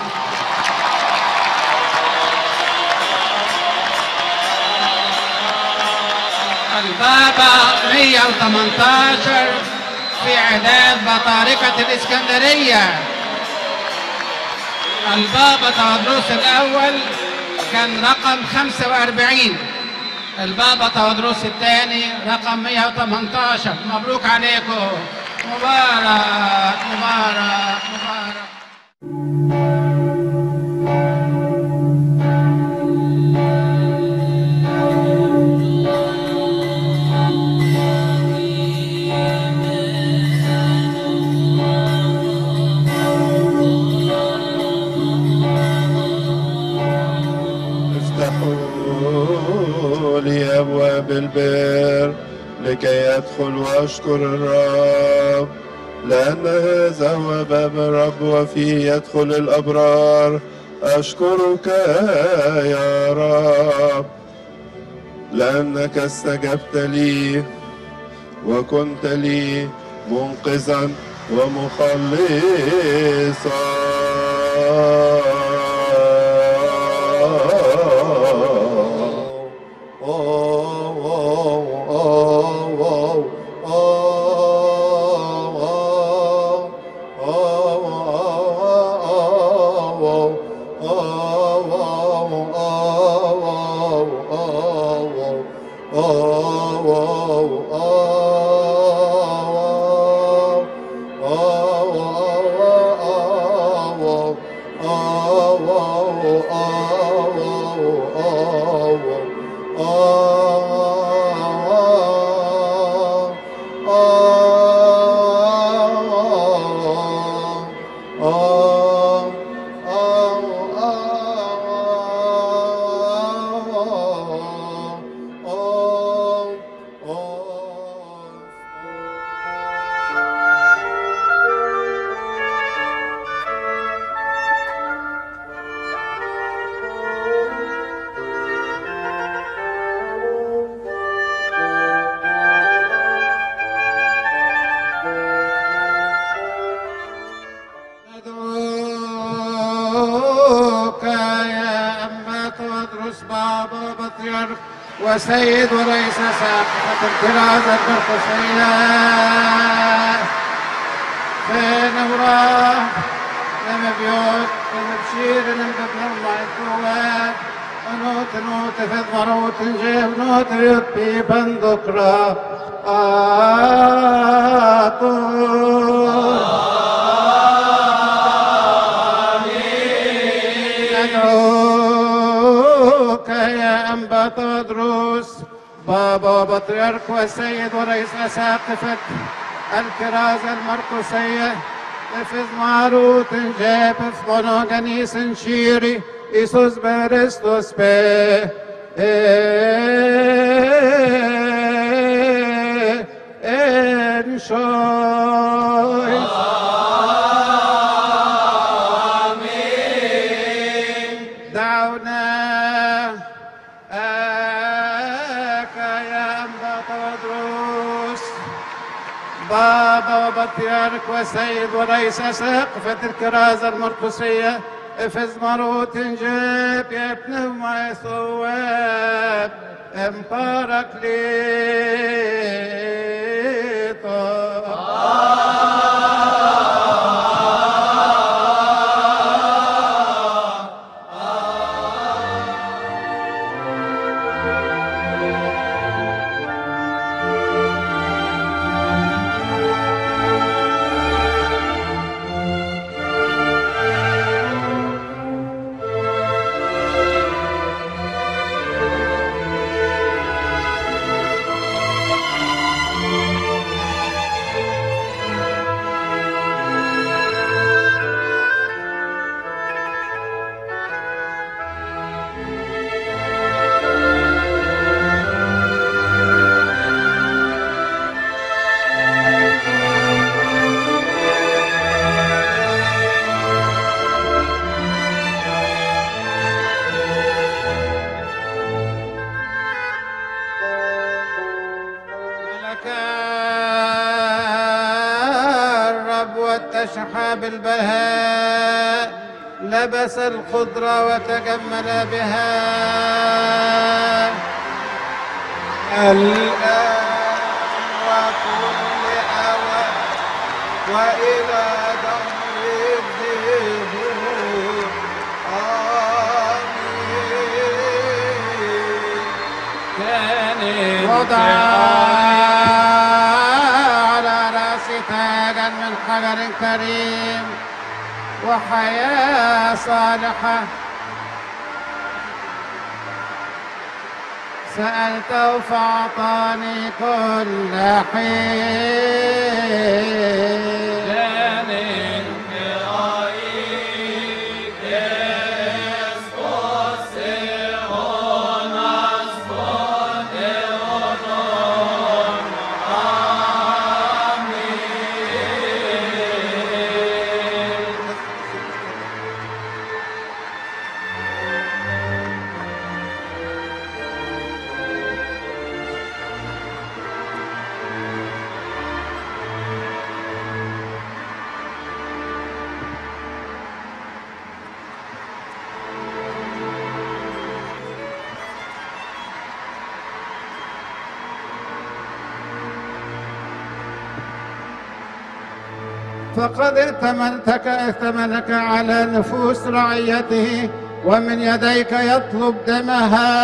P: البابا 118 في إعداد بطاركة الإسكندرية البابا تودروس الأول كان رقم 45 البابا تودروس الثاني رقم 118 مبروك عليكم مبارك مبارك مبارك
B: افتحوا لي أبواب البر لكي أدخل وأشكر الرب لأن هذا هو باب الرب وفيه يدخل الأبرار أشكرك يا رب لأنك استجبت لي وكنت لي منقذا ومخلصا
P: ندعوك يا أما تدرس بابا بطريرك وسيد ورئيس ساقفة الكرازة البرقسية في نوراه لما بيوت لما بشير لما بنرمى الثواب ونوت نوت في الضروت نجيب نوت يوت في بندقرة آطور ندعوك يا أنبا تدرس بابا بطريرك والسيد ورئيس أساقفة الكرازة المرقسية إفز ماروت جاب فمونو غنيس شيري إيسوس برستوس بي إن شوي دعونا آك يا أنبا تودروس بابا وبطيارك وسيد ورئيس سقفة الكرازة المرقسية افز مروت جيب يا ابن ما ثواب امبارك لي لك الرب والتشحى بالبهاء لبس الخضرة وتجمل بها الآن وكل أوان وإلى دهر الدهور آمين وضع على رأسي تاجا من حجر كريم وحياة صالحة سألته فأعطاني كل حين فقد ائتمنتك ائتمنك على نفوس رعيته ومن يديك يطلب دمها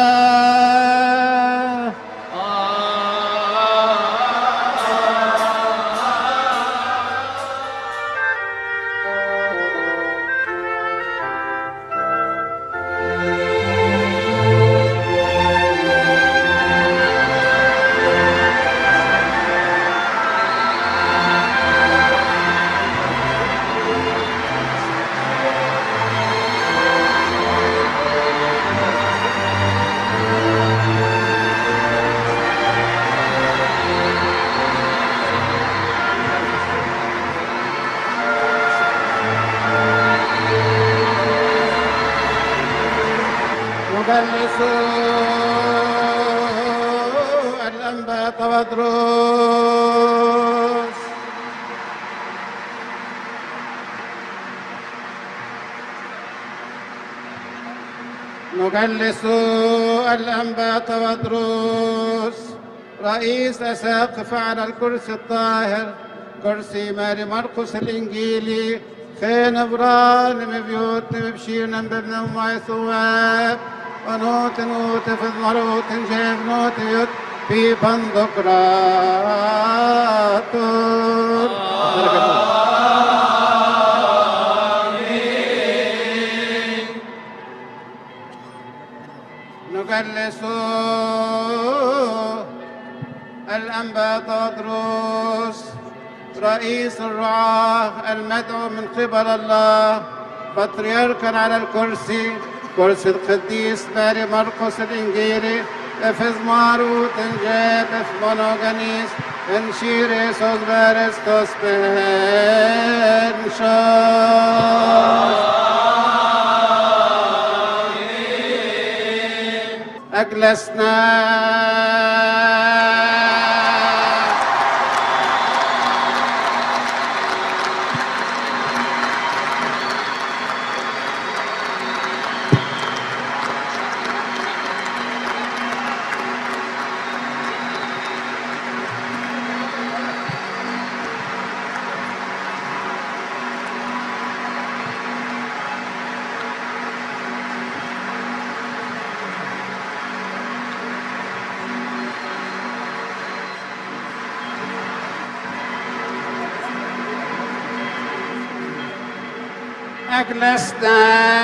P: مجلس الأنباط ودروس مجلس الأنباط ودروس رئيس أساقف على الكرسي الطاهر كرسي ماري مرقس الإنجيلي خين بران مبيوت مبشير نبرنا ومعي ثواب ونوت نوت في المروت جيب نوت يوت في بندق راتور نجلس الأنباط ودروس رئيس الرعاة المدعو من قبل الله بطريركا على الكرسي كرسي القديس ماري مرقس الإنجيلي افز ماروت انجاب اف مونوغانيس انشيري سوز بارستوس أجلسنا أجلسنا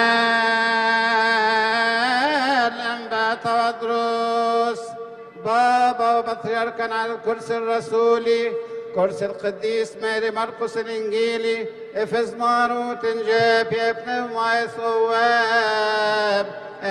P: الأنباط ودروس بابا وبطريركا على الكرسي الرسولي كرسي القديس ماري مرقس الإنجيلي إفز ماروت جاب يا ابن معي ثواب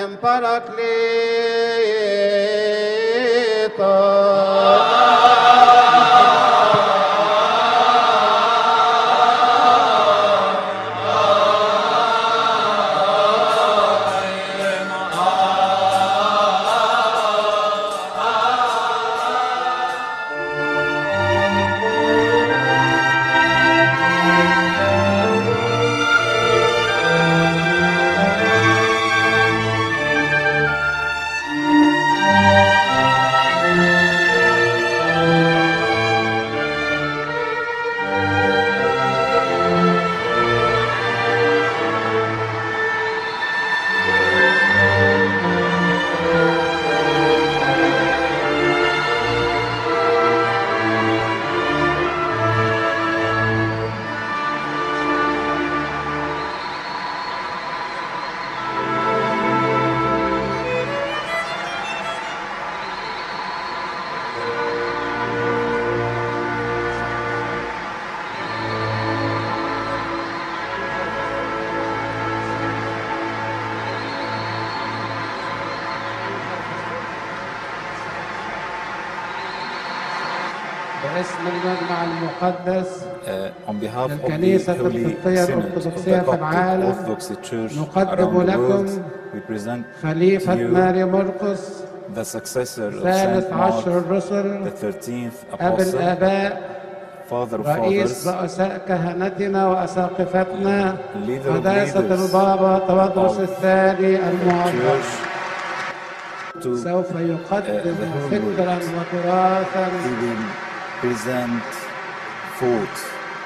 P: باسم المجمع المقدس
Q: Uh, on behalf of the
P: للكنيسة
Q: Holy
P: القبطية
Q: Synod of
P: الأرثوذكسية
Q: the
P: في العالم
Q: Coptic Orthodox Church
P: نقدم
Q: around the
P: لكم
Q: world, we present
P: خليفة
Q: to you
P: ماري مرقس
Q: the successor of
P: ثالث
Q: Saint Mark,
P: عشر الرسل
Q: the 13th
P: أب
Q: apostle,
P: الآباء
Q: father of
P: رئيس
Q: fathers,
P: رؤساء كهنتنا وأساقفتنا
Q: leader of
P: قداسة
Q: leaders
P: البابا تودرس
Q: of
P: الثاني المعظم
Q: church, to
P: سوف
Q: uh,
P: يقدم
Q: the whole
P: فكرا
Q: world.
P: وتراثا
Q: He will present food,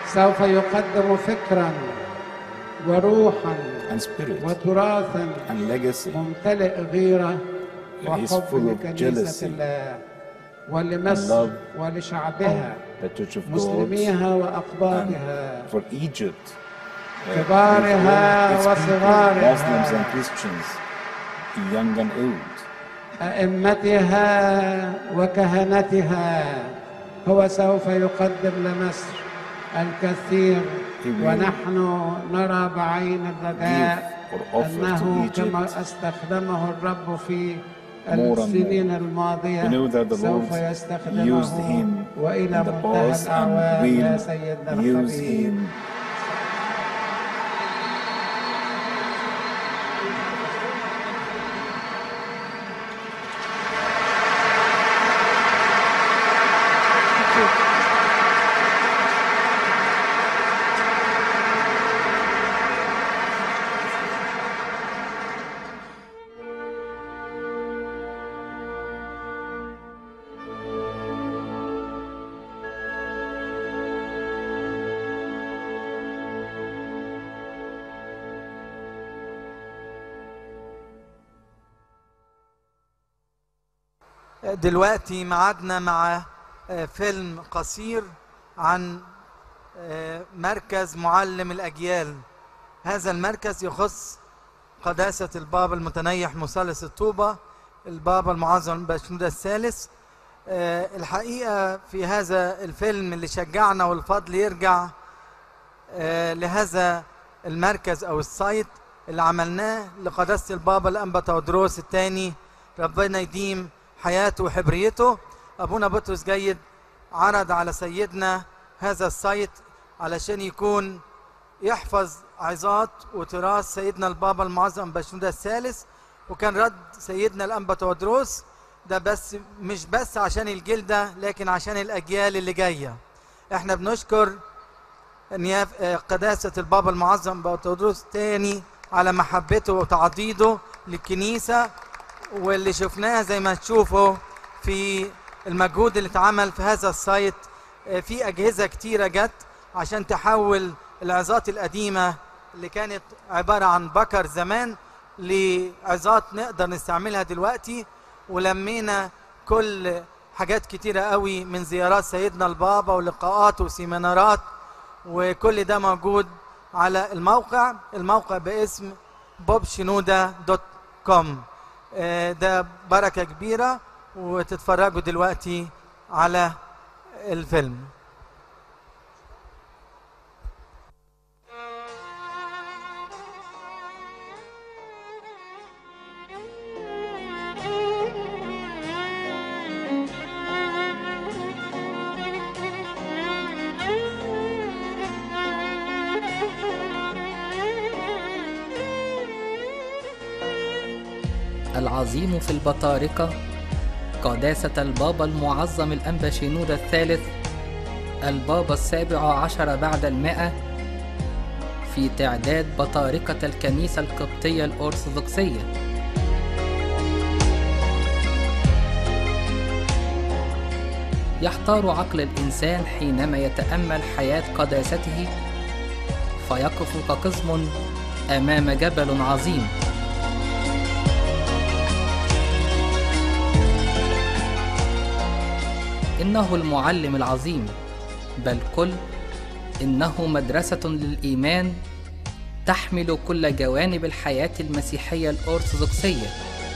P: سوف يقدم فكرا وروحا
Q: and spirit
P: وتراثا
Q: and legacy.
P: ممتلئ غيرة
Q: He's
P: وحب
Q: full of
P: لكنيسة
Q: jealousy
P: الله
Q: and
P: ولمصر
Q: love
P: ولشعبها
Q: the Church of God
P: مسلميها وأقباطها
Q: for Egypt. uh,
P: كبارها
Q: with all its people,
P: وصغارها.
Q: Muslims and Christians, young and old.
P: أئمتها وكهنتها هو سوف يقدم لمصر الكثير
Q: He will
P: ونحن نرى بعين الرجاء
Q: give or offer
P: أنه
Q: to
P: كما
Q: Egypt
P: استخدمه الرب في
Q: more and
P: السنين
Q: more.
P: الماضية
Q: We know that the
P: سوف
Q: Lord used
P: يستخدمه
Q: him
P: وإلى
Q: in the
P: منتهى
Q: past
P: الأعوام
Q: and
P: يا
Q: will
P: سيدنا
Q: use
P: الحبيب
Q: him
R: دلوقتي معادنا مع آه، فيلم قصير عن آه، مركز معلم الأجيال هذا المركز يخص قداسة البابا المتنيح مثلث الطوبة البابا المعظم بشنودة الثالث آه، الحقيقة في هذا الفيلم اللي شجعنا والفضل يرجع آه، لهذا المركز أو السايت اللي عملناه لقداسة البابا الأنبا تودروس الثاني ربنا يديم حياته وحبريته أبونا بطرس جيد عرض على سيدنا هذا السايت علشان يكون يحفظ عظات وتراث سيدنا البابا المعظم بشنودة الثالث وكان رد سيدنا الأنبا تودروس ده بس مش بس عشان الجلدة لكن عشان الأجيال اللي جاية احنا بنشكر نياف آه، قداسة البابا المعظم بطرس تاني على محبته وتعضيده للكنيسة واللي شفناه زي ما تشوفوا في المجهود اللي اتعمل في هذا السايت آه، في أجهزة كتيرة جت عشان تحول العظات القديمة اللي كانت عبارة عن بكر زمان لعظات نقدر نستعملها دلوقتي ولمينا كل حاجات كتيرة قوي من زيارات سيدنا البابا ولقاءات وسيمينارات وكل ده موجود على الموقع الموقع باسم بوبشنودا دوت كوم ده بركة كبيرة وتتفرجوا دلوقتي على الفيلم
S: العظيم في البطاركة قداسة البابا المعظم الأنبا شنودة الثالث البابا السابع عشر بعد المئة في تعداد بطاركة الكنيسة القبطية الأرثوذكسية يحتار عقل الإنسان حينما يتأمل حياة قداسته فيقف كقزم أمام جبل عظيم إنه المعلم العظيم بل كل إنه مدرسة للإيمان تحمل كل جوانب الحياة المسيحية الأرثوذكسية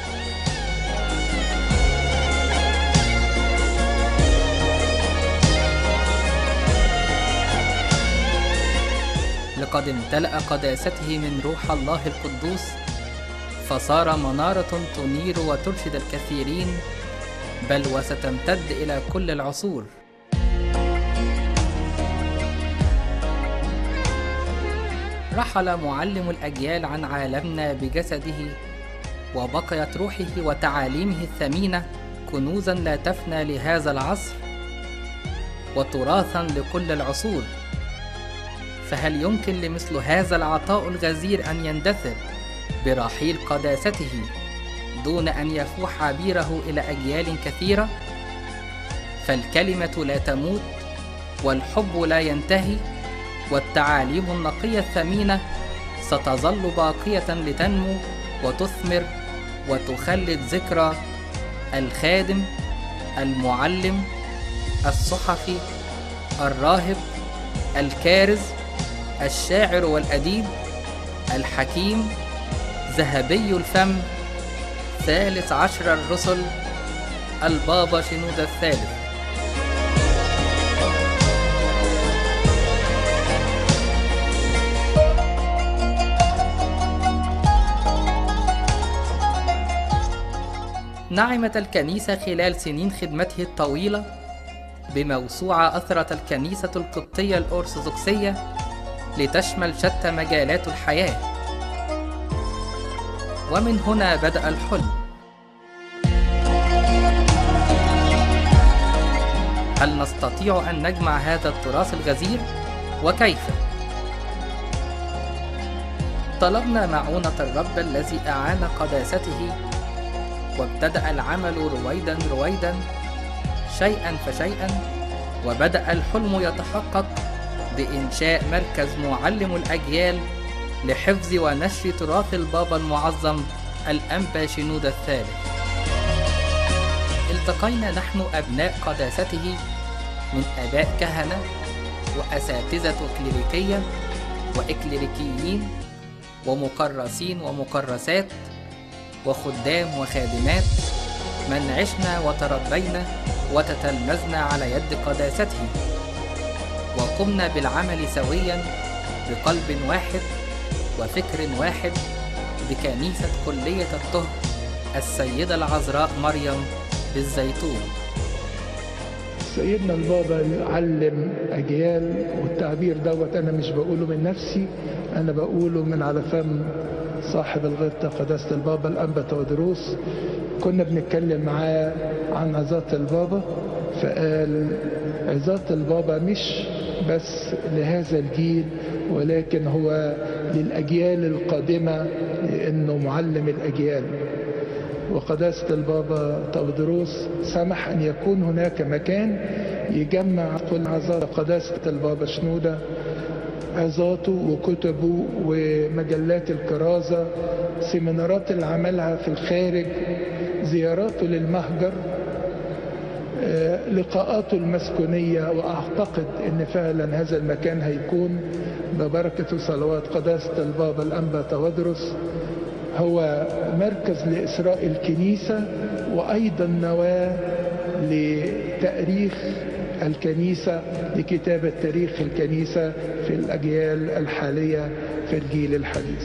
S: لقد امتلأ قداسته من روح الله القدوس فصار منارة تنير وترشد الكثيرين بل وستمتد إلى كل العصور رحل معلم الأجيال عن عالمنا بجسده وبقيت روحه وتعاليمه الثمينة كنوزا لا تفنى لهذا العصر وتراثا لكل العصور فهل يمكن لمثل هذا العطاء الغزير أن يندثر برحيل قداسته دون أن يفوح عبيره إلى أجيال كثيرة فالكلمة لا تموت والحب لا ينتهي والتعاليم النقية الثمينة ستظل باقية لتنمو وتثمر وتخلد ذكرى الخادم المعلم الصحفي الراهب الكارز الشاعر والأديب الحكيم ذهبي الفم ثالث عشر الرسل البابا شنودة الثالث نعمت الكنيسة خلال سنين خدمته الطويلة بموسوعة أثرت الكنيسة القبطية الأرثوذكسية لتشمل شتى مجالات الحياة ومن هنا بدأ الحلم هل نستطيع أن نجمع هذا التراث الغزير وكيف؟ طلبنا معونة الرب الذي أعان قداسته وابتدأ العمل رويدا رويدا شيئا فشيئا وبدأ الحلم يتحقق بإنشاء مركز معلم الأجيال لحفظ ونشر تراث البابا المعظم الأنبا شنودة الثالث التقينا نحن أبناء قداسته من آباء كهنة وأساتذة كليريكية وإكليريكيين ومكرسين ومكرسات وخدام وخادمات من عشنا وتربينا وتتلمذنا على يد قداسته وقمنا بالعمل سويا بقلب واحد وفكر واحد بكنيسة كلية الطهر السيدة العذراء مريم بالزيتون
T: سيدنا البابا علم أجيال والتعبير دوت أنا مش بقوله من نفسي أنا بقوله من على فم صاحب الغبطة قداسة البابا الأنبا تودروس كنا بنتكلم معاه عن عظات البابا فقال عظات البابا مش بس لهذا الجيل ولكن هو للأجيال القادمة لأنه معلم الأجيال وقداسة البابا تودروس سمح أن يكون هناك مكان يجمع كل عظات قداسة البابا شنودة عظاته وكتبه ومجلات الكرازة سيمينارات اللي عملها في الخارج زياراته للمهجر لقاءاته المسكونية وأعتقد أن فعلا هذا المكان هيكون ببركة صلوات قداسة البابا الأنبا تودرس هو مركز لإسراء الكنيسة وأيضا نواة لتأريخ الكنيسة لكتابة تاريخ الكنيسة في الأجيال الحالية في الجيل الحديث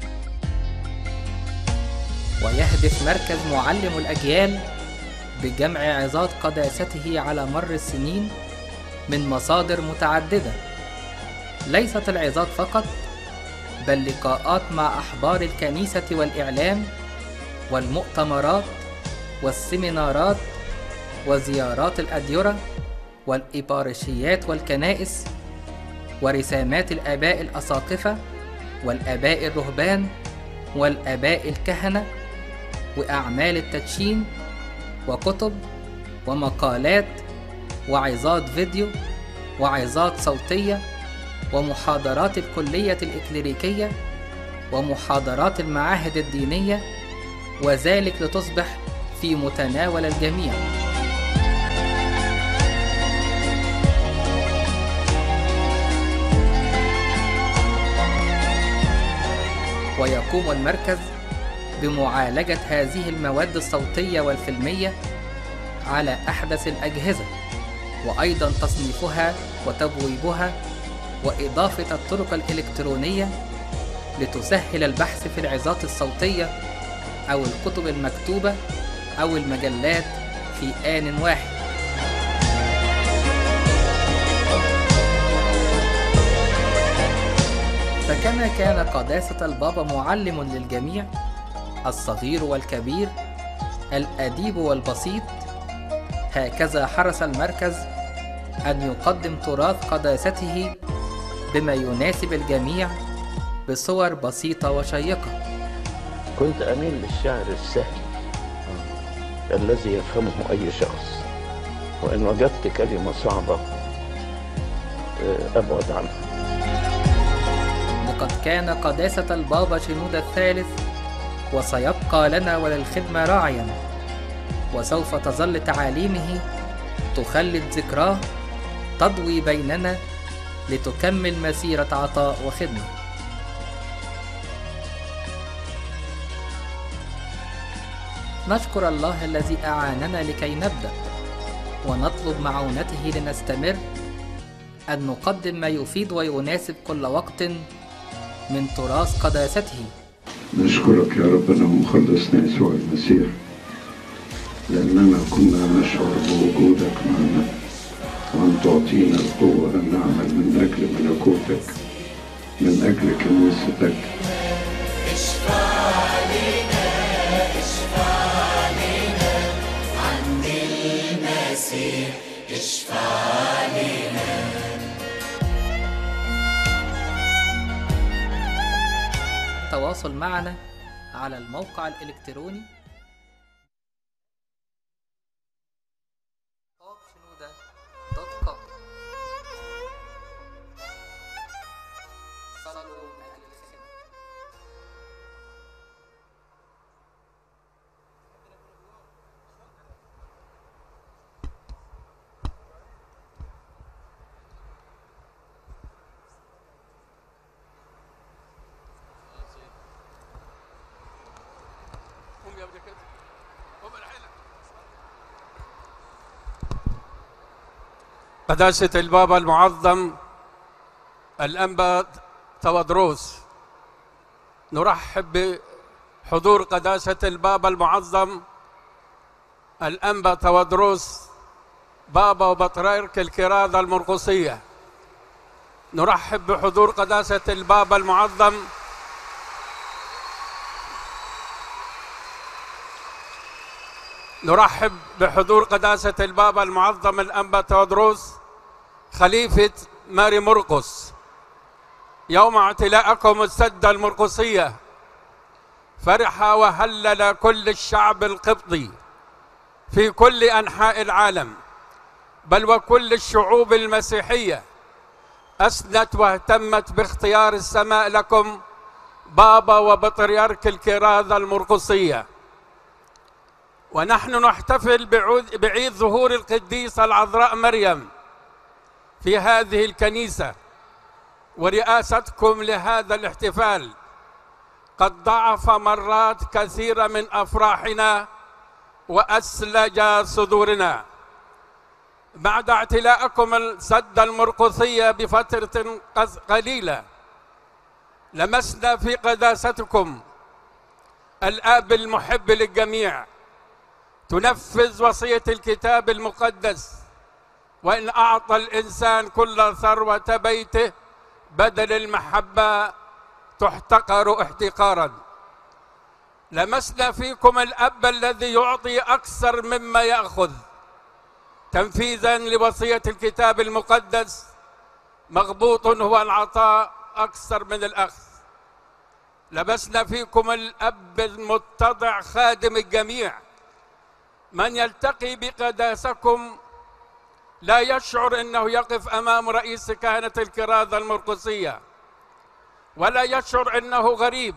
S: ويهدف مركز معلم الأجيال بجمع عظات قداسته على مر السنين من مصادر متعددة ليست العظات فقط بل لقاءات مع أحبار الكنيسة والإعلام والمؤتمرات والسيمينارات وزيارات الأديرة والإبارشيات والكنائس ورسامات الآباء الأساقفة والآباء الرهبان والآباء الكهنة وأعمال التدشين وكتب ومقالات وعظات فيديو وعظات صوتية ومحاضرات الكلية الإكليريكية ومحاضرات المعاهد الدينية وذلك لتصبح في متناول الجميع ويقوم المركز بمعالجة هذه المواد الصوتية والفيلمية على أحدث الأجهزة وأيضا تصنيفها وتبويبها وإضافة الطرق الإلكترونية لتسهل البحث في العظات الصوتية أو الكتب المكتوبة أو المجلات في آن واحد فكما كان قداسة البابا معلم للجميع الصغير والكبير الأديب والبسيط هكذا حرص المركز أن يقدم تراث قداسته بما يناسب الجميع بصور بسيطة وشيقة
U: كنت أميل للشعر السهل الذي يفهمه أي شخص وإن وجدت كلمة صعبة أبعد عنها
S: لقد كان قداسة البابا شنودة الثالث وسيبقى لنا وللخدمة راعيا وسوف تظل تعاليمه تخلد ذكراه تضوي بيننا لتكمل مسيرة عطاء وخدمة نشكر الله الذي أعاننا لكي نبدأ ونطلب معونته لنستمر أن نقدم ما يفيد ويناسب كل وقت من تراث قداسته
D: نشكرك يا ربنا ومخلصنا يسوع المسيح لأننا كنا نشعر بوجودك معنا وأن تعطينا القوة أن نعمل من أجل ملكوتك من أجل كنيستك
M: اشفع علينا اشفع علينا عند المسيح اشفع علينا
S: التواصل معنا على الموقع الإلكتروني
V: قداسة البابا المعظم الأنبا تودروس نرحب بحضور قداسة البابا المعظم الأنبا تودروس بابا وبطريرك الكرادة المرقصية نرحب بحضور قداسة البابا المعظم نرحب بحضور قداسة البابا المعظم الأنبا تودروس خليفة ماري مرقس يوم اعتلائكم السدة المرقسية فرح وهلل كل الشعب القبطي في كل أنحاء العالم بل وكل الشعوب المسيحية أسنت واهتمت باختيار السماء لكم بابا وبطريرك الكرادة المرقسيه ونحن نحتفل بعود بعيد ظهور القديسة العذراء مريم في هذه الكنيسة ورئاستكم لهذا الاحتفال قد ضعف مرات كثيرة من أفراحنا وأسلج صدورنا بعد اعتلائكم السد المرقصية بفترة قليلة لمسنا في قداستكم الآب المحب للجميع تنفذ وصية الكتاب المقدس وإن أعطى الإنسان كل ثروة بيته بدل المحبة تحتقر احتقارا لمسنا فيكم الأب الذي يعطي أكثر مما يأخذ تنفيذا لوصية الكتاب المقدس مغبوط هو العطاء أكثر من الأخذ لبسنا فيكم الأب المتضع خادم الجميع من يلتقي بقداسكم لا يشعر انه يقف امام رئيس كهنه الكرازه المرقسيه ولا يشعر انه غريب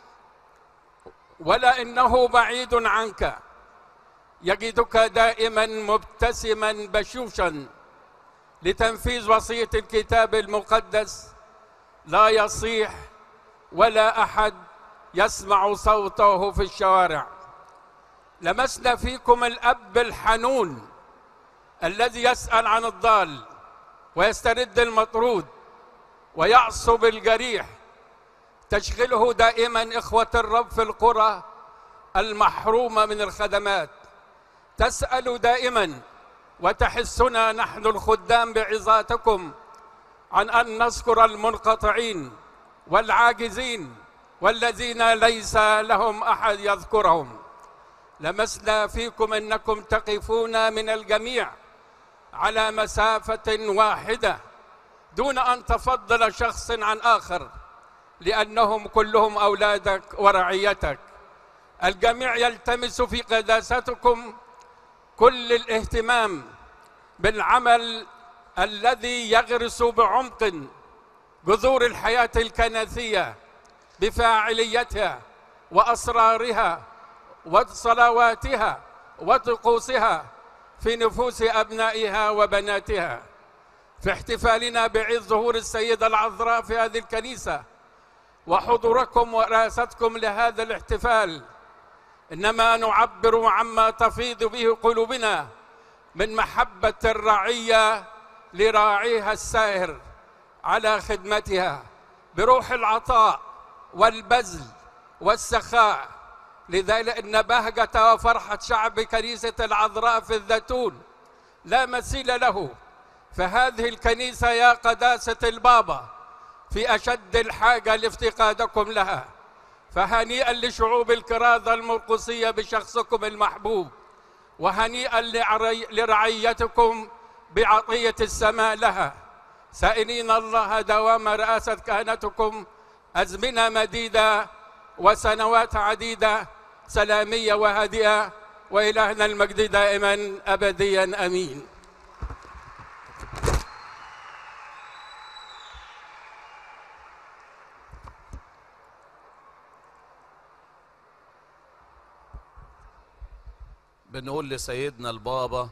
V: ولا انه بعيد عنك يجدك دائما مبتسما بشوشا لتنفيذ وصيه الكتاب المقدس لا يصيح ولا احد يسمع صوته في الشوارع لمسنا فيكم الاب الحنون الذي يسال عن الضال ويسترد المطرود ويعصب الجريح تشغله دائما اخوه الرب في القرى المحرومه من الخدمات تسال دائما وتحسنا نحن الخدام بعظاتكم عن ان نذكر المنقطعين والعاجزين والذين ليس لهم احد يذكرهم لمسنا فيكم انكم تقفون من الجميع على مسافه واحده دون ان تفضل شخص عن اخر لانهم كلهم اولادك ورعيتك الجميع يلتمس في قداستكم كل الاهتمام بالعمل الذي يغرس بعمق جذور الحياة الكنسية بفاعليتها وأسرارها وصلواتها وطقوسها في نفوس أبنائها وبناتها في احتفالنا بعيد ظهور السيدة العذراء في هذه الكنيسة وحضوركم ورئاستكم لهذا الاحتفال إنما نعبر عما تفيض به قلوبنا من محبة الرعية لراعيها السائر على خدمتها بروح العطاء والبذل والسخاء لذلك إن بهجة وفرحة شعب كنيسة العذراء في الزيتون لا مثيل له فهذه الكنيسة يا قداسة البابا في أشد الحاجة لافتقادكم لها فهنيئا لشعوب الكرازة المرقصية بشخصكم المحبوب وهنيئا لعري- لرعيتكم بعطية السماء لها سائلين الله دوام رئاسة كهنتكم أزمنة مديدة وسنوات عديدة سلامية وهادئة وإلهنا المجد دائما أبديا أمين
J: بنقول لسيدنا البابا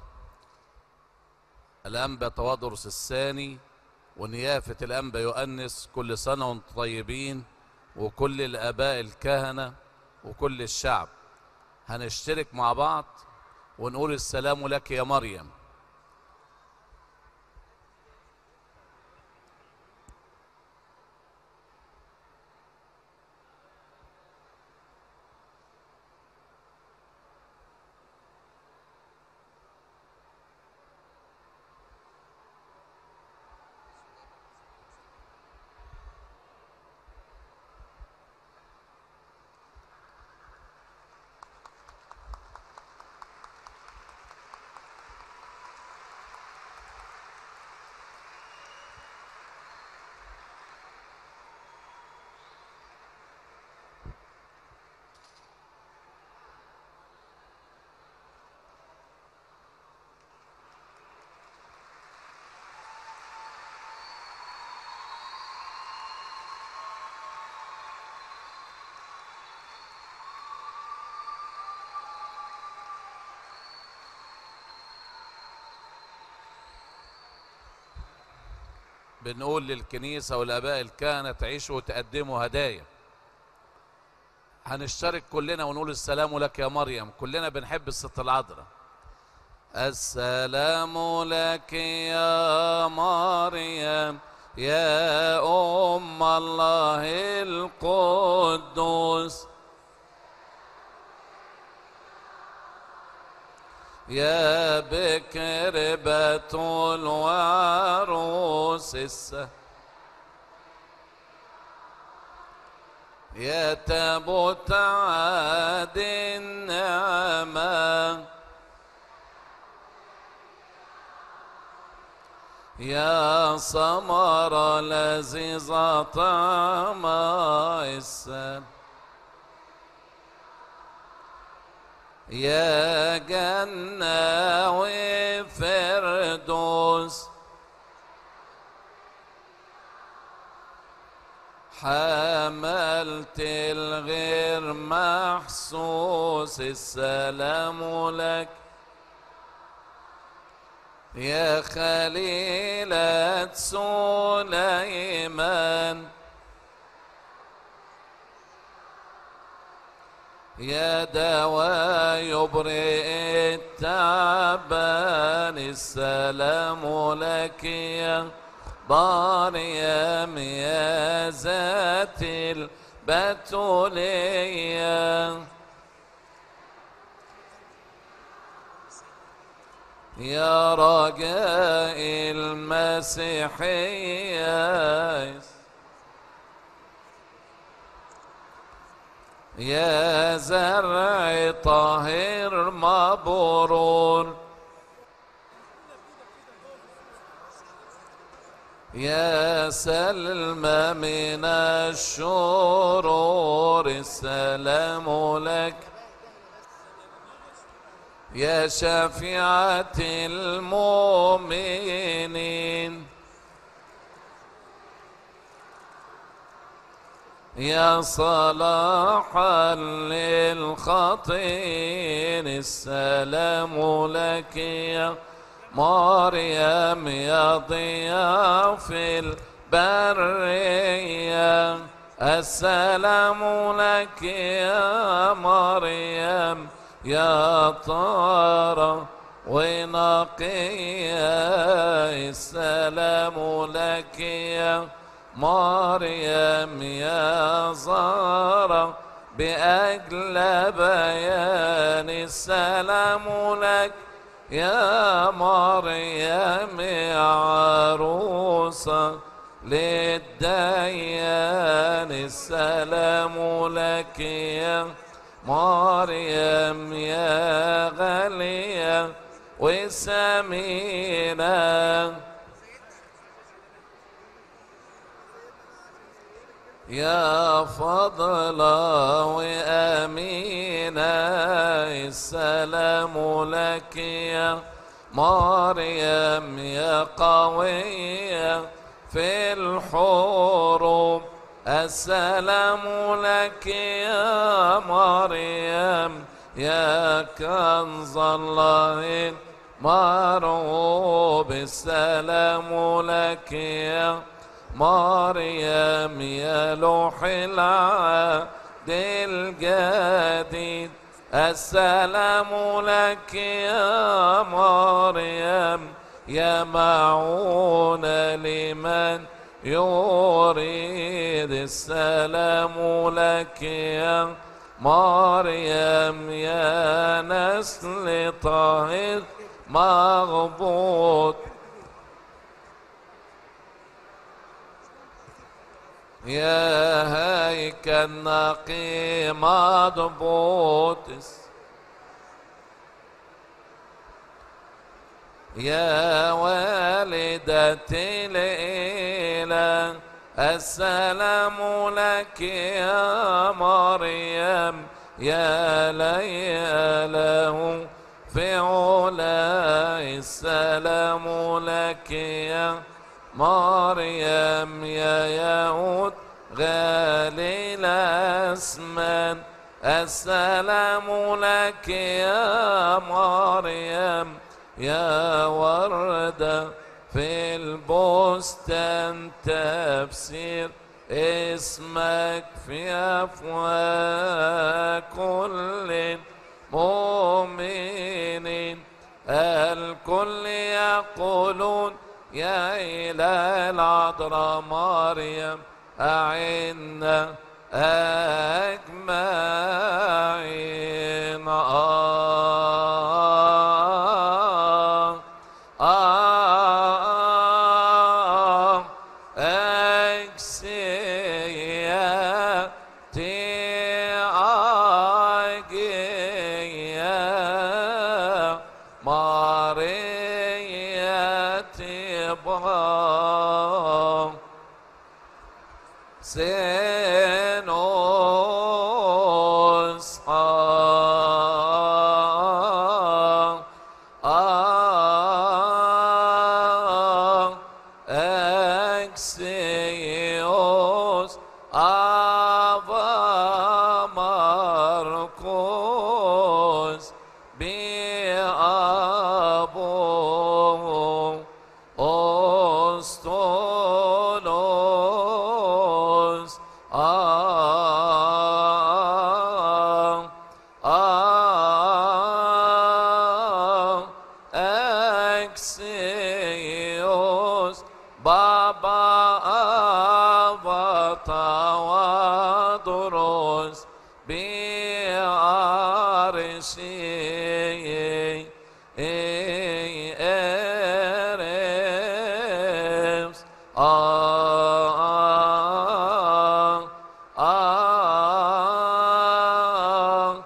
J: الأنبا توادرس الثاني ونيافة الأنبا يؤنس كل سنة وانتم طيبين وكل الآباء الكهنة وكل الشعب هنشترك مع بعض ونقول السلام لك يا مريم بنقول للكنيسة والآباء الكهنة تعيشوا وتقدموا هدايا هنشترك كلنا ونقول السلام لك يا مريم كلنا بنحب الست العذراء السلام لك يا مريم يا أم الله القدوس يا بكر بتول وعروس السهل يا تابوت عاد النعمة يا سمر لذيذة طعم السلام يا جنة وفردوس حملت الغير محسوس السلام لك يا خليلة سليمان يا دواء يبرئ التعبان السلام لك يا مريم يا ذات البتولية يا رجاء المسيحية يا زرع طاهر مبرور يا سلمى من الشرور السلام لك يا شفيعة المؤمنين يا صلاحا للخطين السلام لك يا مريم يا ضياء في البرية السلام لك يا مريم يا طارة ونقية السلام لك يا مريم يا زارة بأجل بيان السلام لك يا مريم يا عروسة للديان السلام لك يا مريم يا غالية وسمينة يا فضلة وأمينة السلام لك يا مريم يا قوية في الحروب السلام لك يا مريم يا كنز الله مرغوب السلام لك يا مريم يا لوح العهد الجديد السلام لك يا مريم يا معونة لمن يريد السلام لك يا مريم يا نسل طاهر مغبوط يا هيكل نقي مضبوط يا والدة الإله السلام لك يا مريم يا ليله في علا السلام لك يا مريم يا يهود غالي الأسمان السلام لك يا مريم يا وردة في البستان تفسير اسمك في أفواه كل المؤمنين الكل يقولون يا إله العذراء مريم أعنا أجمعين آه آه أكسياتي أجيا ماريتي بها سينوس آه آه أكسيوس أبا ماركوس بأبوه أستولوس آه آه أكسيوس بابا أبا توادروس بأرشي إيريس آه آه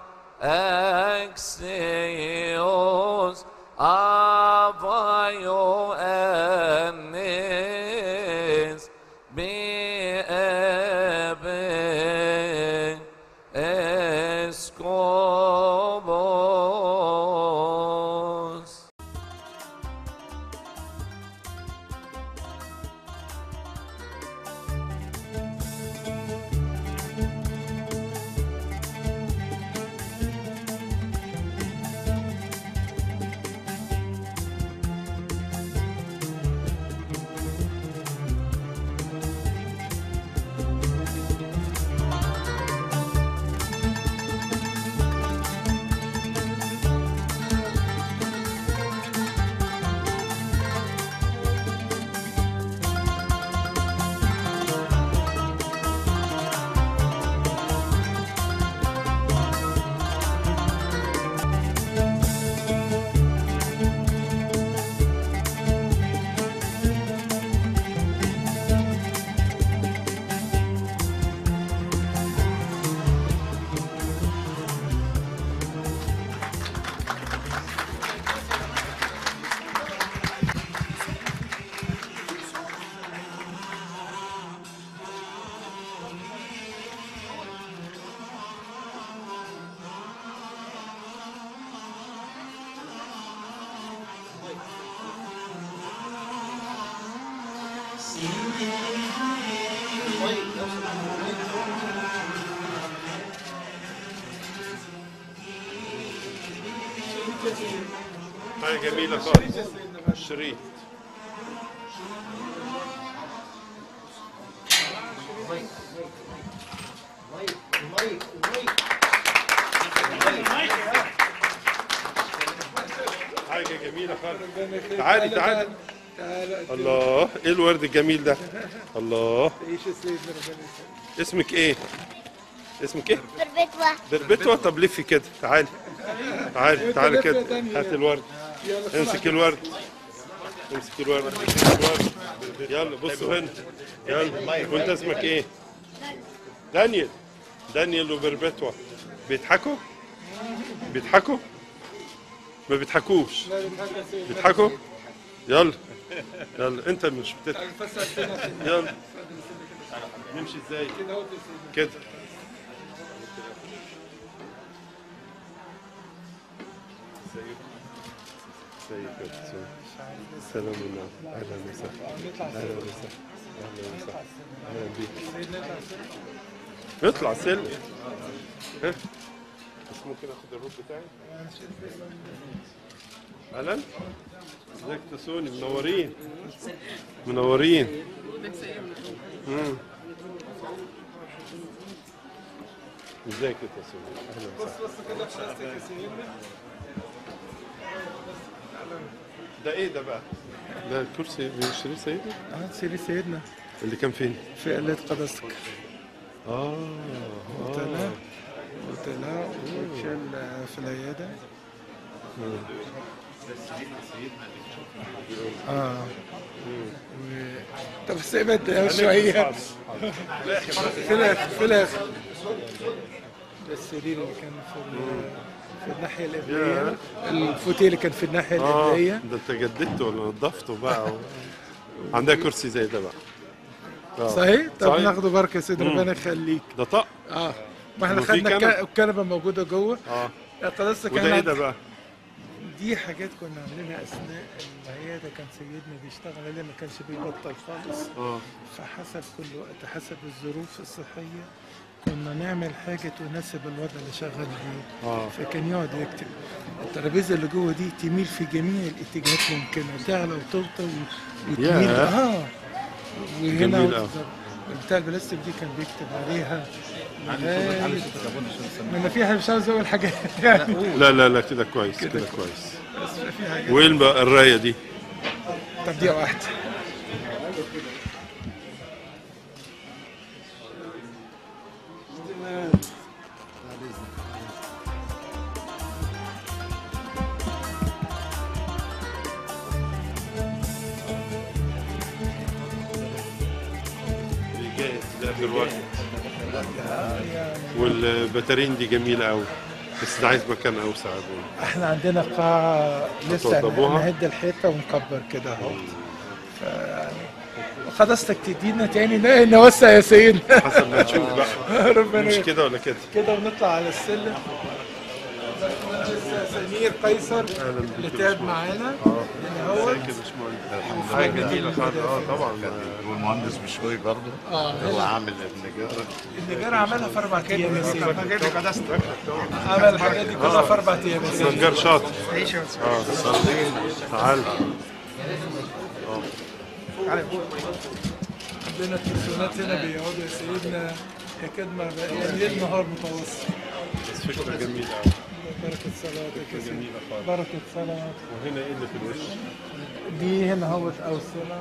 J: أكسيوس أبايو أنيس بأبي اسكوبوس
B: حاجة جميلة خالص الشريط حاجة جميلة خالص تعالي تعالي الله ايه الورد الجميل ده الله
O: تعيش يا سيدنا ربنا يسلمك.
B: اسمك ايه اسمك ايه
H: بربتوة
B: بربتوة طب لفي كده تعالي تعالي تعالي كده
O: لف يا دنيا.
B: هات الورد
O: يلا بسرعة.
B: امسك الورد امسك الورد امسك الورد يلا بصوا هنا يلا وانت اسمك ايه دانيال دانيال وبربتوة بيضحكوا بيضحكوا ما بيضحكوش
O: لا بنضحك يا سيدنا.
B: بيضحكوا يلا يلا انت مش بتضحك
O: فسح فينا.
B: يلا نمشي ازاي
O: كده اهو يا سيدنا.
B: كده ازيك يا دكتور؟ سلام الله اهلا وسهلا
O: نطلع
B: اهلا
O: سلم.
B: وسهلا اهلا وسهلا اهلا بيك
O: سيدنا نطلع سلم.
B: نطلع سلم ها بس ممكن اخد الروب بتاعي اهلا ازيك يا سوني منورين منورين مم. ازيك يا سوني اهلا
O: بص
B: وسهلا
O: بص كده بلاستيك يا سيدنا
B: ده ايه ده بقى؟ ده الكرسي من شريف سيدنا؟
O: اه سيدي سيدنا
B: اللي كان فين؟
O: في قلة قدسك
B: اه
O: قلت لها قلت لها وتشال في العيادة اه و... طب سيبت ده شوية في الاخر في الاخر ده السرير اللي كان في ال- في الناحية القبلية الفوتيه اللي كان في الناحية
B: اه
O: القبلية
B: ده انت جددته ولا نظفته بقى و... عندها كرسي زي ده بقى آه.
O: صحيح؟ طب
B: صحيح.
O: ناخده بركة يا سيدي
B: مم.
O: ربنا يخليك
B: ده طق
O: اه ما احنا
B: وفي
O: خدنا
B: كنبة؟
O: الك- الكنبة موجودة جوه
B: اه
O: قداستك
B: وده
O: احنا
B: ايه ده بقى؟
O: دي حاجات كنا عاملينها اثناء العياده كان سيدنا بيشتغل عليها ما كانش بيبطل خالص
B: اه
O: فحسب كل وقت حسب الظروف الصحيه كنا نعمل حاجه تناسب الوضع اللي شغال بيه
B: اه
O: فكان يقعد يكتب الترابيزه اللي جوه دي تميل في جميع الاتجاهات الممكنه تعلى وتوطى و- وتميل
B: ياه.
O: اه وهنا
B: جميل أوي.
O: بتاع البلاستيك دي كان بيكتب عليها لغايه ما انا في حاجه مش عاوز اقول حاجه يعني
B: لا لا لا كده كويس كده كويس
O: بس في حاجه
B: وايه الب- الرايه دي؟
O: طب دقيقه واحده
B: جاهز لاخر وقت والبتارين دي جميله قوي بس ده عايز مكان اوسع أظن.
O: احنا عندنا قاعة لسه
B: هتوضبوها؟
O: نهد الحيطة ونكبر كده اهو فيعني خلاص تدينا تاني ن- نوسع يا سيدنا
B: حسب ما نشوف بقى
O: ربنا
B: مش
O: يخليك.
B: كده ولا كده
O: كده ونطلع على السلم باشمهندس سمير قيصر اللي تعب معانا هنا هو
B: ازيك يا باشمهندس حاجه جميله خالص اه طبعا
C: والمهندس بشوي برضه
O: اه
C: هو عامل النجارة
O: النجار عملها في اربع ايام يا سيدي عمل الحاجات دي كلها في اربع ايام يا سيدي
B: نجار شاطر اه تعال
O: عندنا التلفزيونات هنا بيقعدوا يا سيدنا يا كدمة يعني ليل نهار متواصل
B: بس فكره جميله قوي
O: بركة صلاتك يا سيدي
B: جميله خالص
O: بركة صلاة
B: وهنا ايه اللي في الوش؟
O: دي هنا هوت أوسلة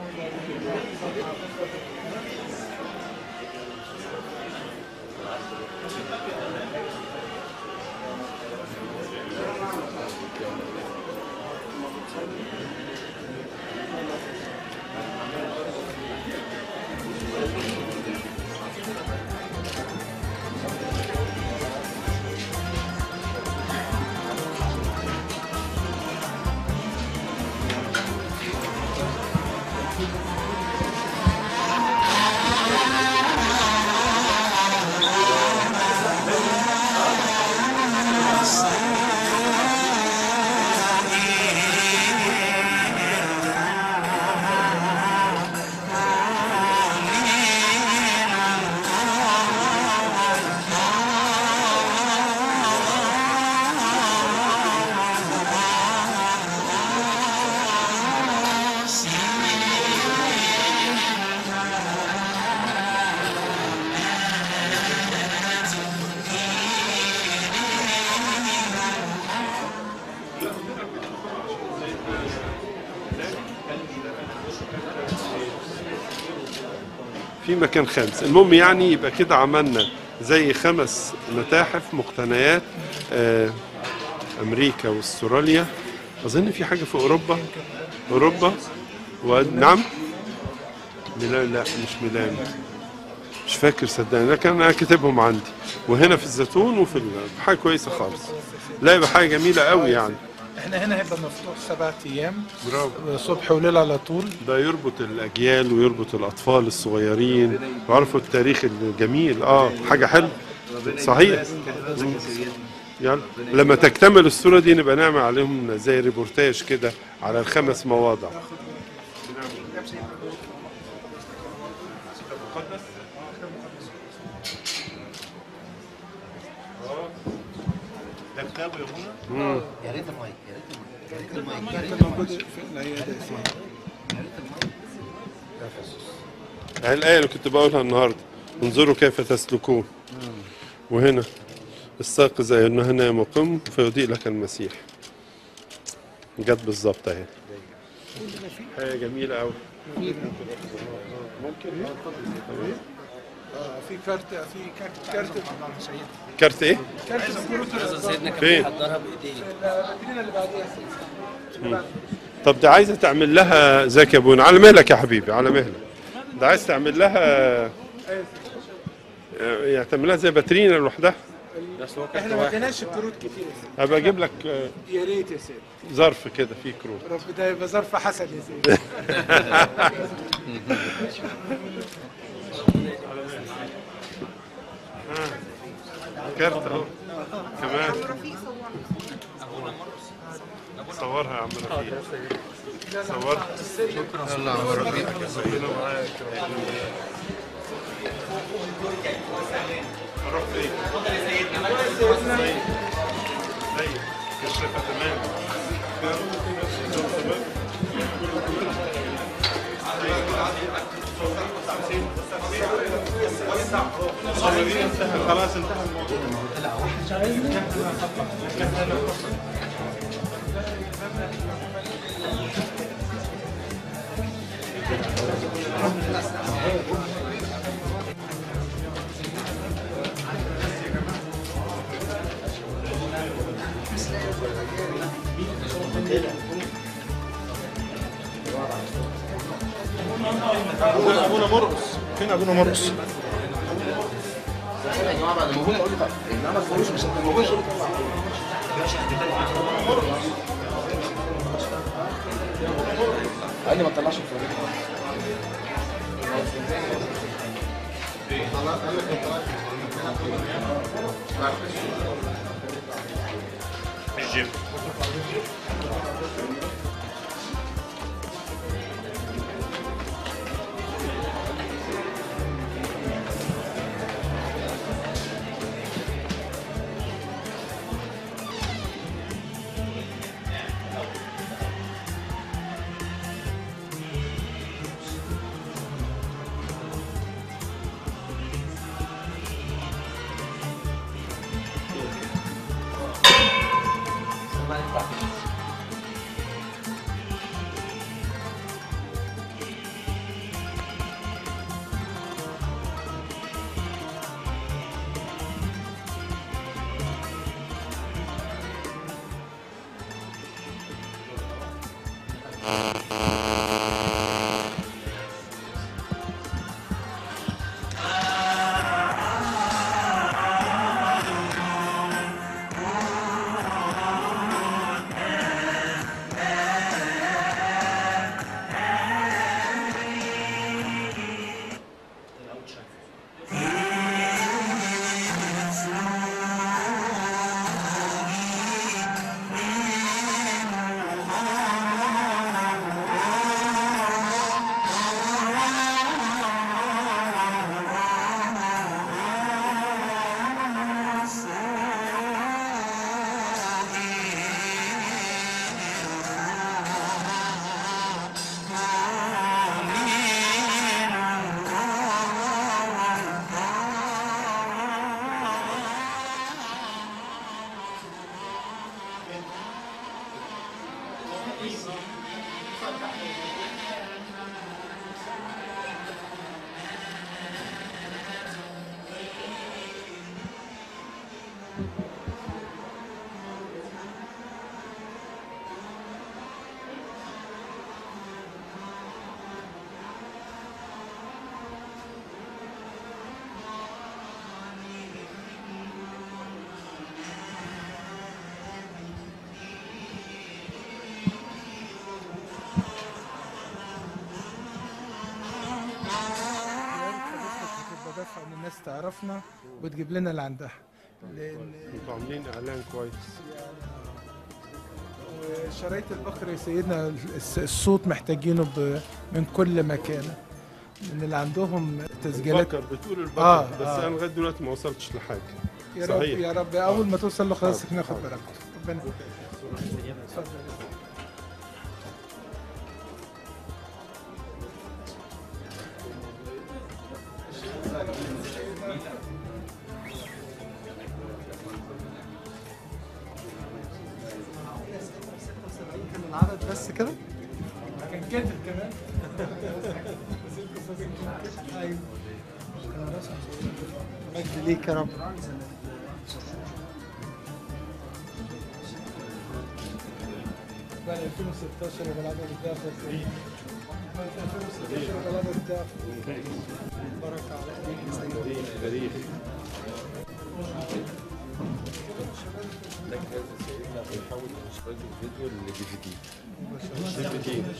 B: في مكان خامس المهم يعني يبقى كده عملنا زي خمس متاحف مقتنيات آه، امريكا واستراليا اظن في حاجه في اوروبا اوروبا و... نعم ميلان لا مش ميلان مش فاكر صدقني لكن انا كاتبهم عندي وهنا في الزيتون وفي ال- حاجه كويسه خالص لا يبقى حاجه جميله قوي يعني
T: احنا هنا هيبقى مفتوح سبعة ايام
B: برافو
T: صبح وليل على طول
B: ده يربط الاجيال ويربط الاطفال الصغيرين ويعرفوا التاريخ الجميل اه حاجه حلوه صحيح مم. يلا لما تكتمل الصوره دي نبقى نعمل عليهم زي ريبورتاج كده على الخمس مواضع
A: ده كتاب يا ابونا
B: مم.
A: يا ريت المايك يا ريت المايك يا ريت
T: كان موجود في العيادة
B: يعني الآية اللي كنت بقولها النهاردة انظروا كيف تسلكون وهنا استيقظ أيها النام وقم فيضيء لك المسيح جت بالظبط اهي حاجة جميلة أوي
T: ممكن اه في كارت في كارت كارت
B: كارت إيه؟
T: كارت الكروت
B: فين؟
T: الفاترين اللي بعديها
B: مم. طب ده عايزة تعمل لها زي يا ابونا على مهلك يا حبيبي على مهلك ده عايز تعمل لها يعني تعمل لها زي باترينا لوحدها
T: احنا ما كناش كروت كتير
B: هبقى اجيب لك آه،
T: يا ريت يا سيدي
B: ظرف كده فيه كروت
T: رب ده يبقى ظرف حسن يا سيدي
B: كارت اهو كمان صورها يا عم رفيق صورها
K: شكرا يلا يا عم رفيق.
B: ربنا معاك اروح فين؟ زي زي كشفة تمام خلاص انتهى الموضوع
A: ابونا ابونا مرقص فين ابونا مرقص؟
K: يا جماعه بعد ما ابونا يقول لي طب يا جماعه ما تقولوش مش ما ابونا يقول لي قال لي ما تطلعش الفريق
A: الجيم
O: بدافع ان الناس تعرفنا وتجيب لنا اللي عندها لان
B: انتوا عاملين اعلان كويس
O: شرايط البقر يا سيدنا الس- الصوت محتاجينه ب- من كل مكان من اللي عندهم تسجيلات
B: البكر بتقول البكر
O: آه،
B: بس
O: آه.
B: انا لغايه دلوقتي ما وصلتش لحاجه
O: يا رب
B: صحيح
O: يا رب اول ما توصل له خلاص
B: حاضر،
O: ناخد
B: حاضر.
O: بركته ربنا اتفضل كان العدد بس كده كان كاتب كمان ايوه مجد ليك يا رب بقى 2016 يبقى العدد الداخل 2016 يبقى العدد الداخل بركة على
B: تاريخ تاريخ
E: ده كده سيدنا بيحول من شريط الفيديو لدي في دي
B: دي في دي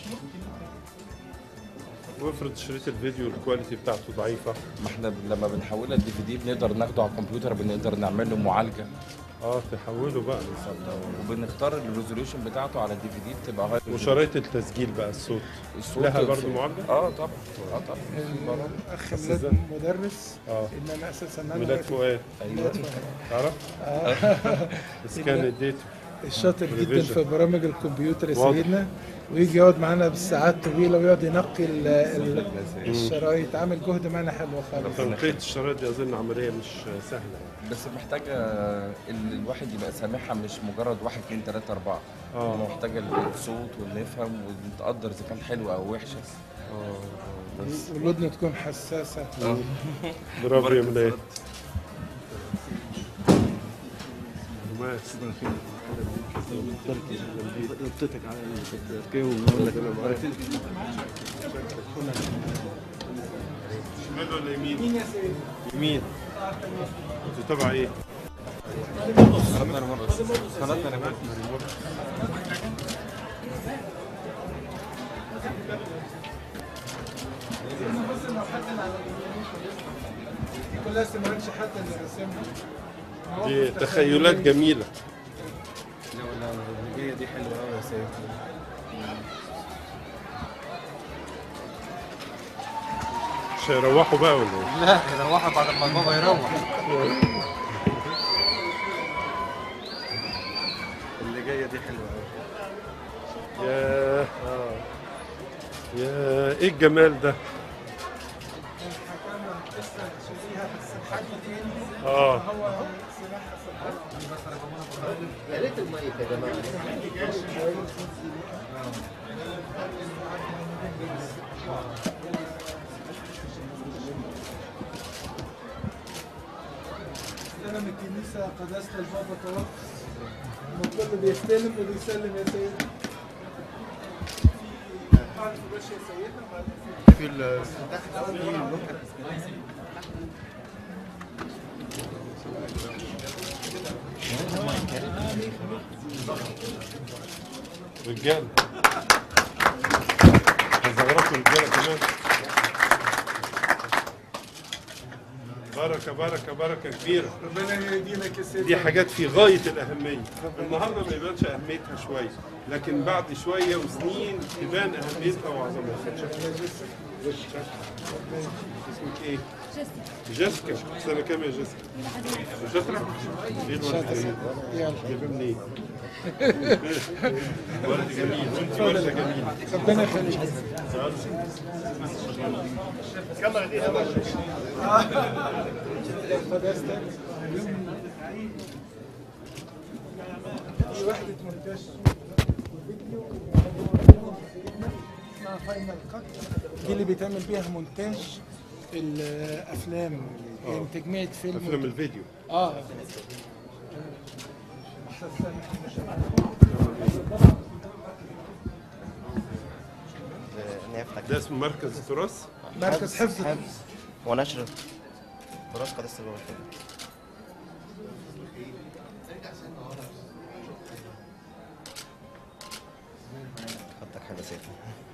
B: وافرض شريط الفيديو الكواليتي بتاعته ضعيفه
E: ما احنا لما بنحولها لدي في دي بنقدر ناخده على الكمبيوتر بنقدر نعمل له معالجه
B: اه تحوله بقى
E: وبنختار الريزوليوشن بتاعته على الدي في دي بتبقى هاي
B: وشرايط التسجيل بقى الصوت
E: الصوت
B: لها
E: الصوت.
B: برضه معالجه؟
E: اه طبعا اه طبعا
O: الاخ
B: بس
O: ميلاد
B: إزاي؟
O: مدرس
B: اه
O: ان انا اساسا انا
B: ميلاد فؤاد
O: ميلاد فؤاد.
B: تعرف؟
O: آه.
B: بس كان اديته
O: الشاطر جدا
B: ريفيجن.
O: في برامج الكمبيوتر يا
B: واضح.
O: سيدنا ويجي يقعد معانا بالساعات طويله ويقعد ينقي ال- ال- الشرايط عامل جهد معانا حلو خالص
B: تنقية الشرايط دي اظن عمليه مش سهله
E: بس محتاجه ان الواحد يبقى سامعها مش مجرد واحد اتنين تلاته اربعه
B: آه.
E: إنما محتاجه الصوت ونفهم ونتقدر اذا كان حلو او وحشه
B: اه
E: بس
O: والودن تكون حساسه
E: آه.
B: برافو يا
E: بركة
B: ميلاد
E: صلاة.
B: ماس
G: نبتتك على التركيب ونقول لك
B: شمال ولا يمين؟
O: مين يا سيدي؟
B: يمين انتوا تبع ايه؟
E: خلطنا مرة خلطنا مرة
O: كلها سمعتش حتى اللي رسمها
B: دي تخيلات جميله
G: لا لا الجايه دي حلوه قوي يا سيدي
B: مش هيروحوا بقى ولا ايه؟
G: لا يروحوا بعد ما بابا يروح اللي جايه دي حلوه قوي
B: يا يا ايه الجمال ده؟ اه
L: يا ريت الميت يا جماعه
O: استلم الكنيسه قداسه البابا توفى الكل بيستلم وبيسلم يا سيدي في بعد الفراش يا سيدنا وبعدين
G: في ال في اللوحه
B: رجاله هزغرطوا رجاله كمان بركه بركه بركه كبيره
O: ربنا يهدينك يا سيدي
B: دي حاجات في غايه الاهميه النهارده ما يبانش اهميتها شويه لكن بعد شويه وسنين تبان اهميتها وعظمتها اسمك ايه؟ جيسيكا سنه كام يا جيسيكا؟ شاطره؟ ايه الولد الجميل
O: يلا.
B: جايبه منين؟ ولد جميل وانت ولده جميله
O: ربنا يخليك قداستك في وحدة مونتاج فيديو اسمها فاينل كات دي اللي بيتعمل بيها مونتاج الافلام يعني تجميع فيلم
B: افلام الفيديو
O: اه
B: ده اسمه مركز التراث
O: مركز حفظ
L: ونشر تراث قداسة البابا خدتك حاجة سيدي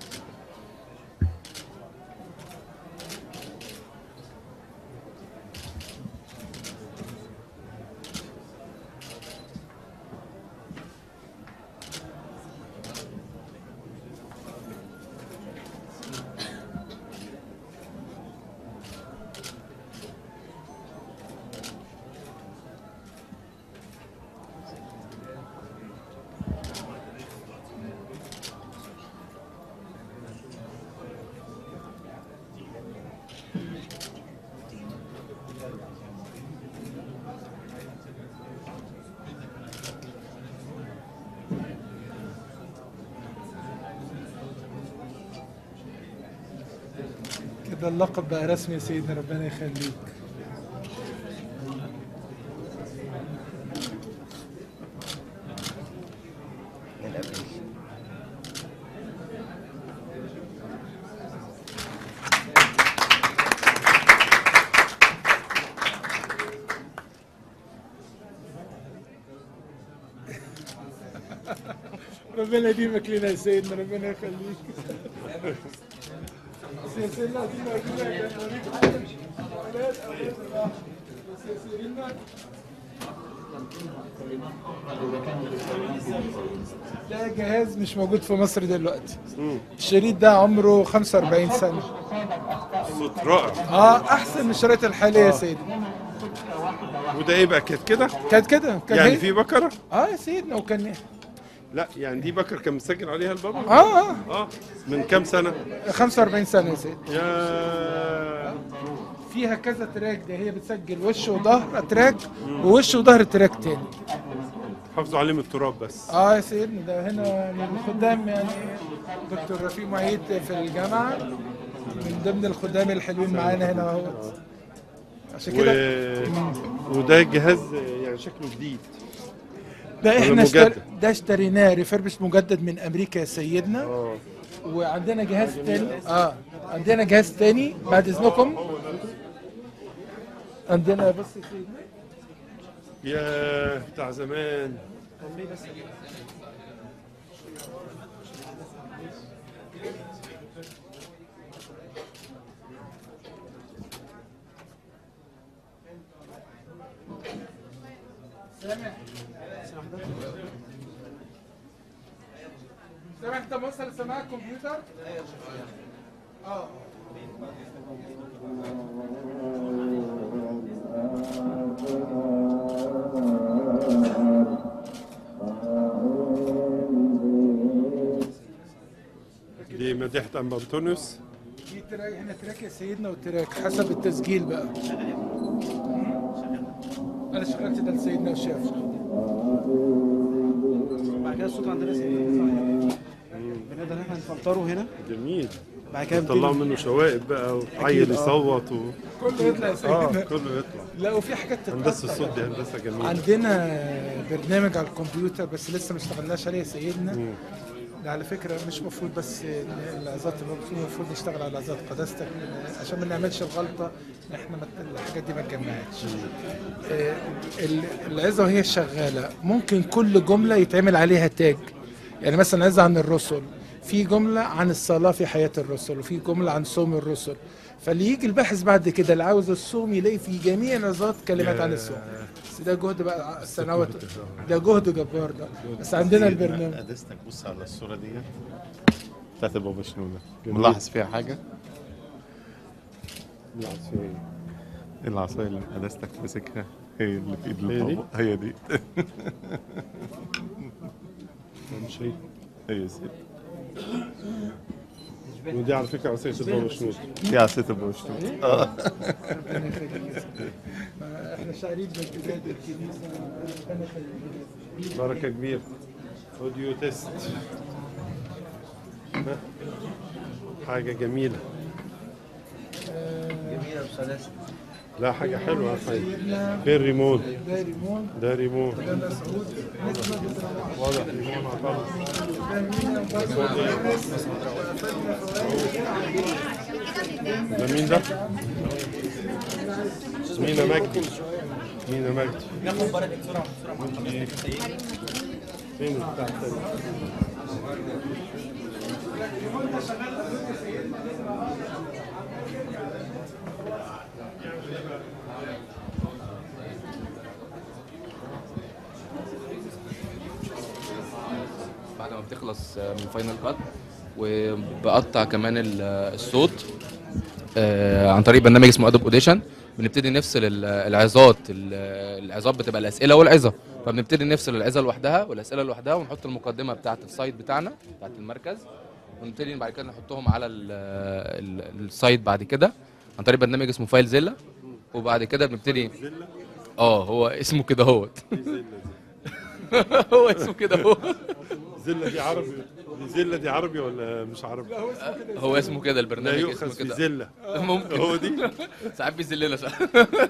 O: كده اللقب بقى رسمي يا سيدنا ربنا يخليك
L: من أبريل
O: ربنا يديمك لنا يا سيدنا ربنا يخليك بس يا سيدنا دينا دينا كان نوريك حاجة. أولاد، أولاد الله. بس يا سيدنا ده جهاز مش موجود في مصر دلوقتي الشريط ده عمره 45 سنة
B: صوت رائع
O: اه احسن من الشرايط الحالية يا سيدي
B: وده ايه بقى كانت كده؟
O: كانت كده كان
B: يعني
O: هي-
B: في بكره؟
O: اه يا سيدنا وكان
B: لا يعني دي بكر كان مسجل عليها البابا؟
O: اه اه
B: اه من كام سنه؟
O: 45 سنة يا سيدي
B: يا
O: فيها كذا تراك ده هي بتسجل وش وظهر تراك ووش وظهر تراك تاني
B: حافظوا عليه من التراب بس
O: اه يا سيدنا ده هنا يعني الخدام يعني دكتور رفيق معيد في الجامعة من ضمن الخدام الحلوين معانا هنا اهوت عشان كده
B: و... وده جهاز يعني شكله جديد
O: ده
B: ولا
O: احنا
B: مجدد؟
O: اشتر... ده اشتريناه ريفربش مجدد من امريكا يا سيدنا وعندنا جهاز تاني اه عندنا جهاز تاني بعد اذنكم عندنا بص يا سيدنا
B: يا بتاع زمان
O: سامح سامح انت موصل سماع الكمبيوتر؟ اه
B: دي مديحة أم أنطونيوس
O: دي تراك احنا تراك يا سيدنا وتراك حسب التسجيل بقى انا شغلت ده لسيدنا وشاف
G: بعد كده الصوت عندنا سيدنا بنقدر ان احنا نفلتره هنا
B: جميل
G: بعد كده
B: طلعوا
G: بنبتدي-
B: منه شوائب بقى وعيل
G: أكيد، آه.
B: يصوت و...
O: كله يطلع يا سيدنا
B: اه كله يطلع
O: لا وفي حاجات تتقطع
B: هندسة الصوت دي هندسة جميلة
O: عندنا برنامج على الكمبيوتر بس لسه ما اشتغلناش عليه يا سيدنا
B: مم.
O: ده على فكره مش مفروض بس العظات المفروض المفروض نشتغل على عظات قداستك عشان ما نعملش الغلطه إن احنا ما الحاجات دي ما تجمعتش آه، ال- العظه وهي شغاله ممكن كل جمله يتعمل عليها تاج يعني مثلا عظه عن الرسل في جمله عن الصلاه في حياه الرسل وفي جمله عن صوم الرسل فاللي يجي الباحث بعد كده اللي عاوز الصوم يلاقي في جميع العظات كلمات عن الصوم بس ده جهد بقى السنوات ده جهد جبار ده بس عندنا البرنامج
C: قدستك بص على الصورة دي بتاعت البابا شنودة
B: جميل.
C: ملاحظ فيها حاجة؟
B: العصاية.
C: العصاية اللي قدستك ماسكها هي اللي في ايد
B: هي دي؟
C: البابا هي دي
B: مش هي
C: هي سيدي
B: ودي على فكرة عصاية البابا شنودة
C: دي عصاية البابا شنودة اه
O: ربنا يخليك يا سيدي. ما احنا شاعرين بالكتاب الكنيسه ربنا يخليك
B: بركة كبيرة اوديو تيست ها؟ حاجة جميلة
G: جميلة بسلاسة
B: لا حاجة حلوة حاجة فين ريمون
O: ده ريمون
B: ده ريمون
O: ده مسعود
B: واضح ريمون عطله ده مين ده؟ مينا مجدي مينا مجدي
G: ناخد بركه بسرعه بسرعه
B: فين بتاع التاني؟
F: بعد ما بتخلص من فاينل كات وبقطع كمان ال- الصوت آه، عن طريق برنامج اسمه ادوب اوديشن بنبتدي نفصل ال- العظات ال- العظات بتبقى الاسئله والعظه فبنبتدي نفصل العظه لوحدها والاسئله لوحدها ونحط المقدمه بتاعه السايت بتاعنا بتاعه المركز ونبتدي بعد كده نحطهم على ال- ال- السايت بعد كده عن طريق برنامج اسمه فايل زيلا وبعد كده بنبتدي اه هو اسمه كده هوت هو اسمه كده هو
B: زلة دي عربي دي زلة دي عربي ولا مش عربي؟
F: هو اسمه كده البرنامج
B: لا
F: اسمه
B: يؤخذ في
F: كده
B: زلة
F: ممكن
B: هو دي
F: ساعات بيذلنا ساعات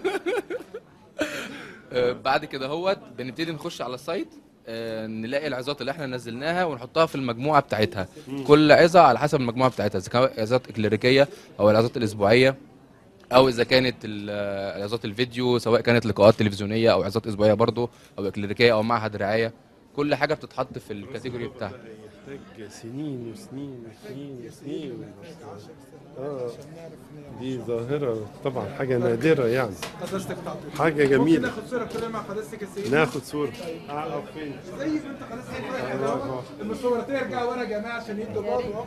F: آه، بعد كده هوت بنبتدي نخش على السايت آه، نلاقي العظات اللي احنا نزلناها ونحطها في المجموعه بتاعتها كل عظه على حسب المجموعه بتاعتها اذا كانت عظات اكليريكيه او العظات الاسبوعيه او اذا كانت ال- عظات الفيديو سواء كانت لقاءات تلفزيونيه او عظات اسبوعيه برضو او اكليريكيه او معهد رعايه كل حاجه بتتحط في الكاتيجوري بتاعها
B: يحتاج سنين وسنين وسنين وسنين اه دي ظاهرة طبعا حاجة نادرة يعني
O: قداستك تعطيل
B: حاجة
O: ممكن
B: جميلة
O: ناخد صوره كلنا مع قداستك السيد
B: ناخد صورة اقف فين؟
O: زي ما انت قداستك فاهم
B: الله أكبر.
O: المصورتين يرجعوا ورا يا جماعه عشان يدوا برضه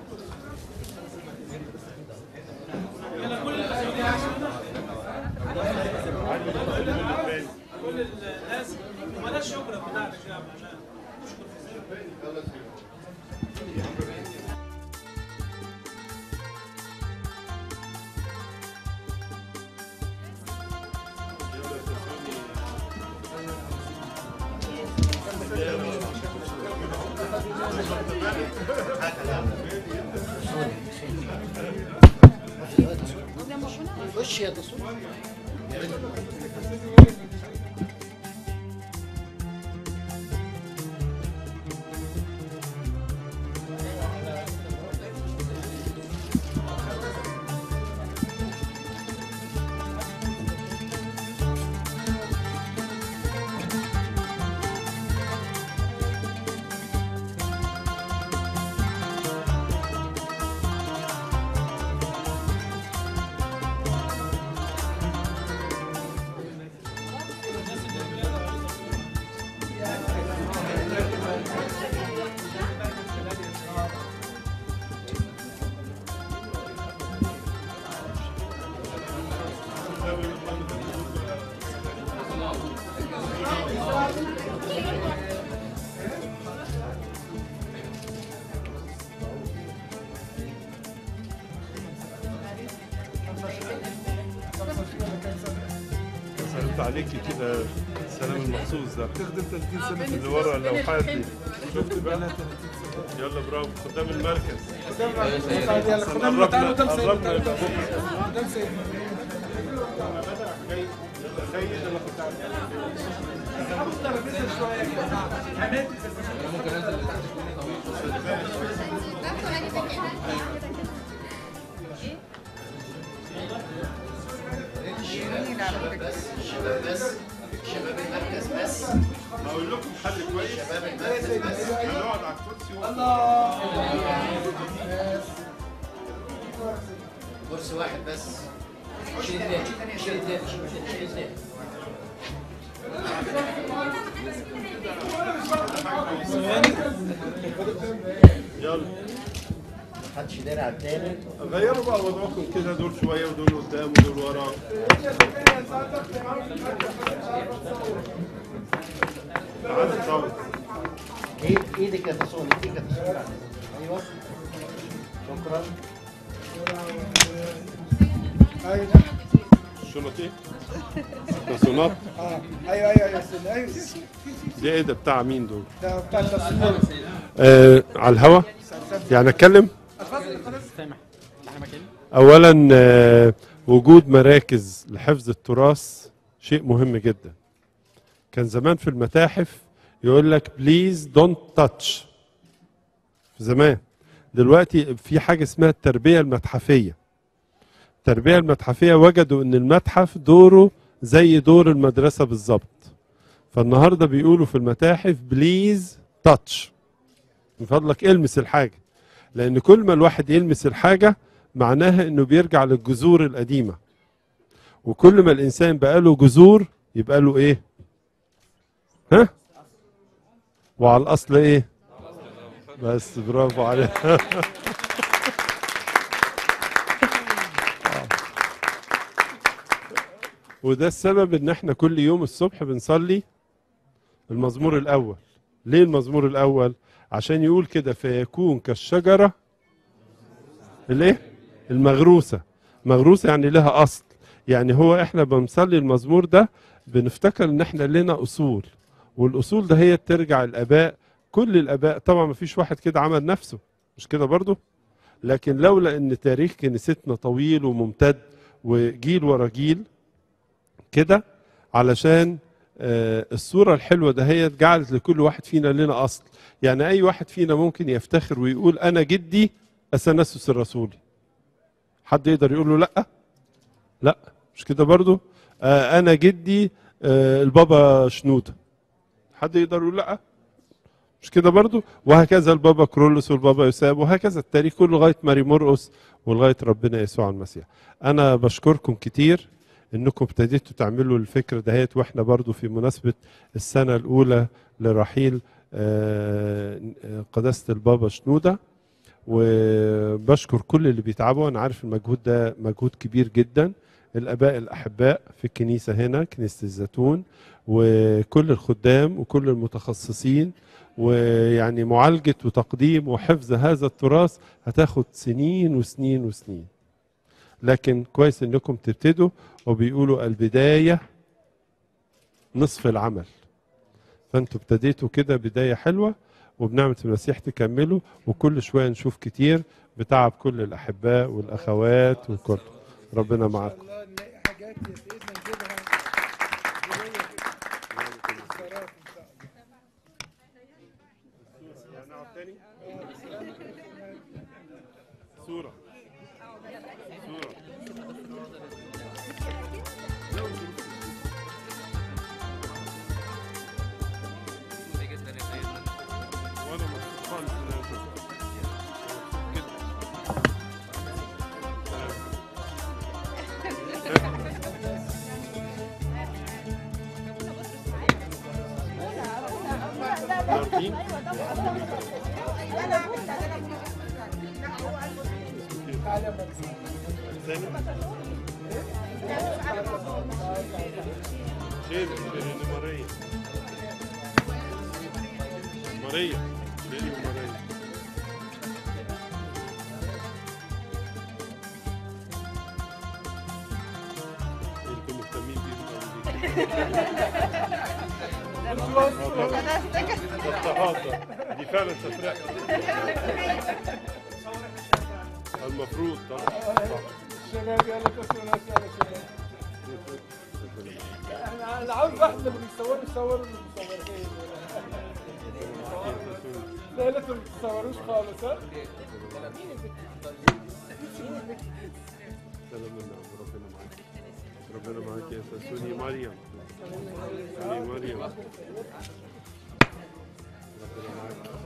G: كل الناس ولا الشكر بتاعتك يا عم
K: خش يا تصوير
B: سلمت عليكي كده السلام المخصوص ده
O: تخدم 30 سنه
B: اللي ورا اللوحات دي شفت بقى يلا برافو قدام المركز
O: قدام المركز. يلا، قدام تعالوا قدام سيدنا.
B: قربنا يبقى بكره
O: قدام سيدنا. اسحبوا الترابيزه شويه يا جماعه حماتي
K: شباب بس شباب بس شباب المركز بس
B: اقول لكم حل كويس
K: شباب المركز بس
B: هنقعد على الكرسي
K: كرسي واحد بس شيل الثاني شيل الثاني شيل الثاني
B: يلا
K: محدش داري على الثاني
B: غيروا بقى وضعكم كده دول شويه ودول قدام ودول ورا تعالى تصور
K: ايد ايدك يا تصوير ايدك يا تصوير ايوه شكرا
B: الشنط ايه؟ تصونات
O: اه ايوه ايوه ايوه استنى. ايوه
B: دي ايه ده بتاع مين دول؟
O: ده بتاع التصوير
B: آه على الهوا يعني اتكلم
O: اتفضل خلاص
G: سامح احنا مكاني
B: اولا آه وجود مراكز لحفظ التراث شيء مهم جدا كان زمان في المتاحف يقول لك بليز دونت تاتش زمان دلوقتي في حاجة اسمها التربية المتحفية التربية المتحفية وجدوا ان المتحف دوره زي دور المدرسة بالظبط فالنهاردة بيقولوا في المتاحف بليز تاتش من فضلك المس الحاجة لان كل ما الواحد يلمس الحاجة معناها انه بيرجع للجذور القديمة وكل ما الانسان بقى له جذور يبقى له ايه ها وعلى الاصل ايه بس برافو عليك وده السبب ان احنا كل يوم الصبح بنصلي المزمور الاول ليه المزمور الاول عشان يقول كده فيكون كالشجره الايه المغروسه مغروسه يعني لها اصل يعني هو احنا بنصلي المزمور ده بنفتكر ان احنا لنا اصول والاصول ده هي ترجع الاباء كل الاباء طبعا ما فيش واحد كده عمل نفسه مش كده برضو لكن لولا ان تاريخ كنيستنا طويل وممتد وجيل ورا جيل كده علشان آه، الصورة الحلوة ده هي جعلت لكل واحد فينا لنا أصل يعني أي واحد فينا ممكن يفتخر ويقول أنا جدي أثناسوس الرسولي حد يقدر يقول له لأ لا مش كده برضو آه، أنا جدي آه، البابا شنودة حد يقدر يقول لأ مش كده برضو وهكذا البابا كرولوس والبابا يوساب وهكذا التاريخ كله لغايه ماري مرقس ولغايه ربنا يسوع المسيح انا بشكركم كتير انكم ابتديتوا تعملوا الفكره دهيت واحنا برضو في مناسبه السنه الاولى لرحيل آه، آه، قداسه البابا شنوده وبشكر كل اللي بيتعبوا انا عارف المجهود ده مجهود كبير جدا الاباء الاحباء في الكنيسه هنا كنيسه الزيتون وكل الخدام وكل المتخصصين ويعني معالجه وتقديم وحفظ هذا التراث هتاخد سنين وسنين وسنين لكن كويس انكم تبتدوا وبيقولوا البدايه نصف العمل فانتوا ابتديتوا كده بدايه حلوه وبنعمه المسيح تكملوا وكل شويه نشوف كتير بتعب كل الاحباء والاخوات وكل ربنا معاكم صورة صورة وانا مبسوط خالص ان انا شفتك. ناردين شيل شيل ماريا ماريا شيل ماريا انتوا مهتمين بيه دي فعلا تفرق المفروض طبعا
O: الشباب يلا كسروا ناس يلا شباب انا انا عاوز واحد اللي بيصوروا يصوروا اللي بيصوروا لا لا انتوا ما بتصوروش خالص ها
B: سلام النعم ربنا معاك ربنا معاك يا سوني مريم سوني مريم ربنا معاك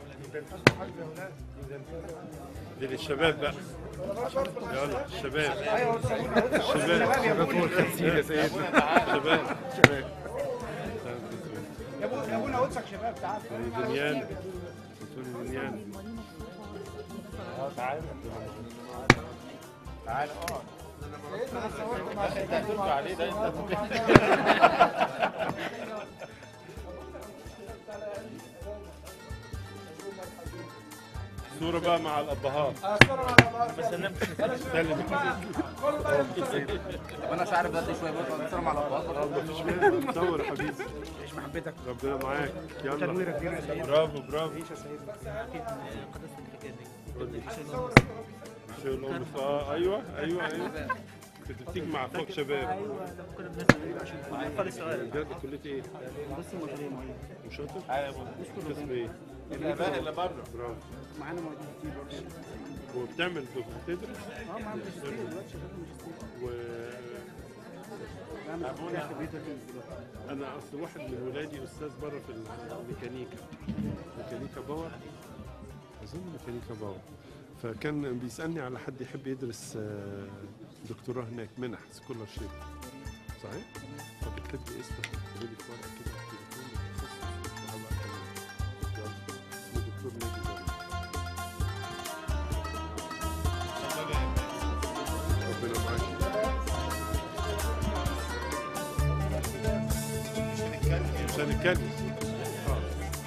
B: دي للشباب بقى يلا الشباب الشباب
G: الشباب فوق الخمسين يا سيدنا.
B: شباب شباب
G: يا ابو يا ابونا قدسك شباب تعال
B: سوني دنيان سوني دنيان
G: تعال تعال اقعد انت هترفع عليه ده
B: صورة بقى مع الأبهات
G: بس انا
B: سلم
F: طب انا مش عارف بدي شويه برضه بتصور على بعض
B: مفيش مانع تصور يا حبيبي
G: عيش محبتك
B: ربنا معاك يلا
G: تنويرك كبير يا سيدنا.
B: برافو برافو
G: عيش يا سيدنا
B: شيل الأم اه ايوه ايوه ايوه كنت بتيجي مع فوق شباب
G: ايوه لما كنا بنسال عشان نفر السؤال
B: بجد كليه ايه؟
G: بص المشاريع معين
B: مش شاطر؟
G: ايوه
B: قسم ايه؟
G: الآباء اللي
B: بره برافو
G: معانا معيدين كتير برضه
B: وبتعمل دكتور بتدرس؟
G: اه معانا ماجستير دلوقتي شغال ماجستير
B: و
G: بعمل
B: أبونا-
G: في بيت دلوقتي
B: انا اصل واحد من ولادي استاذ بره في الميكانيكا ميكانيكا باور اظن ميكانيكا باور فكان بيسالني على حد يحب يدرس آه، دكتوراه هناك منح سكولر شيب صحيح؟ فبكتب لي اسمه كتب لي في ورقه كده التليفون التخصص وهبقى أكلمه. يلا. اسمه دكتور ناجي زرع. ربنا معاك مش هنتكلم آه.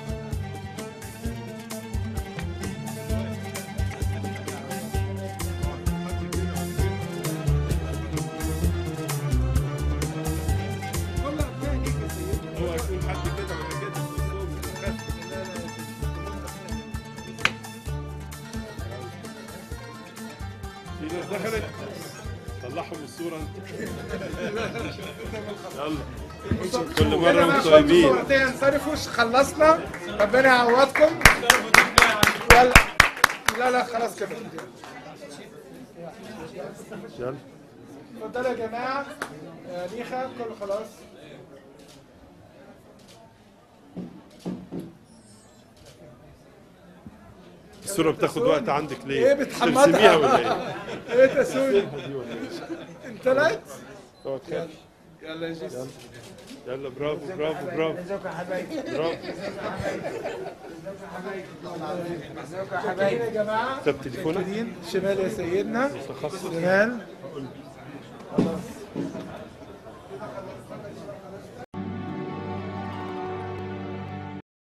B: هو يكون حد كده ولا كده في ناس دخلت طلعهم الصورة انت يلا كل مرة وانتم طيبين
O: صورتين انصرفوش خلصنا ربنا يعوضكم يلا لا لا خلاص كده
B: يلا
O: اتفضلوا يا جماعه آه، ميخا كله خلاص
B: الصورة بتاخد وقت عندك ليه؟
O: ايه
B: ترسميها
O: بتحمضها
B: ولا ايه؟
O: ايه تسوي
B: ترسمها دي ولا ايه؟
O: انت طلعت
B: اقعد
O: يلا
B: خالص.
O: يلا يا جيس
B: يلا يلا برافو برافو برافو
O: ازيكم يا حبايبي
B: برافو
O: ازيكم يا حبايبي يا جماعه
B: طب تليفونك؟
O: شمال يا سيدنا
B: متخصص
O: شمال
B: قول لي.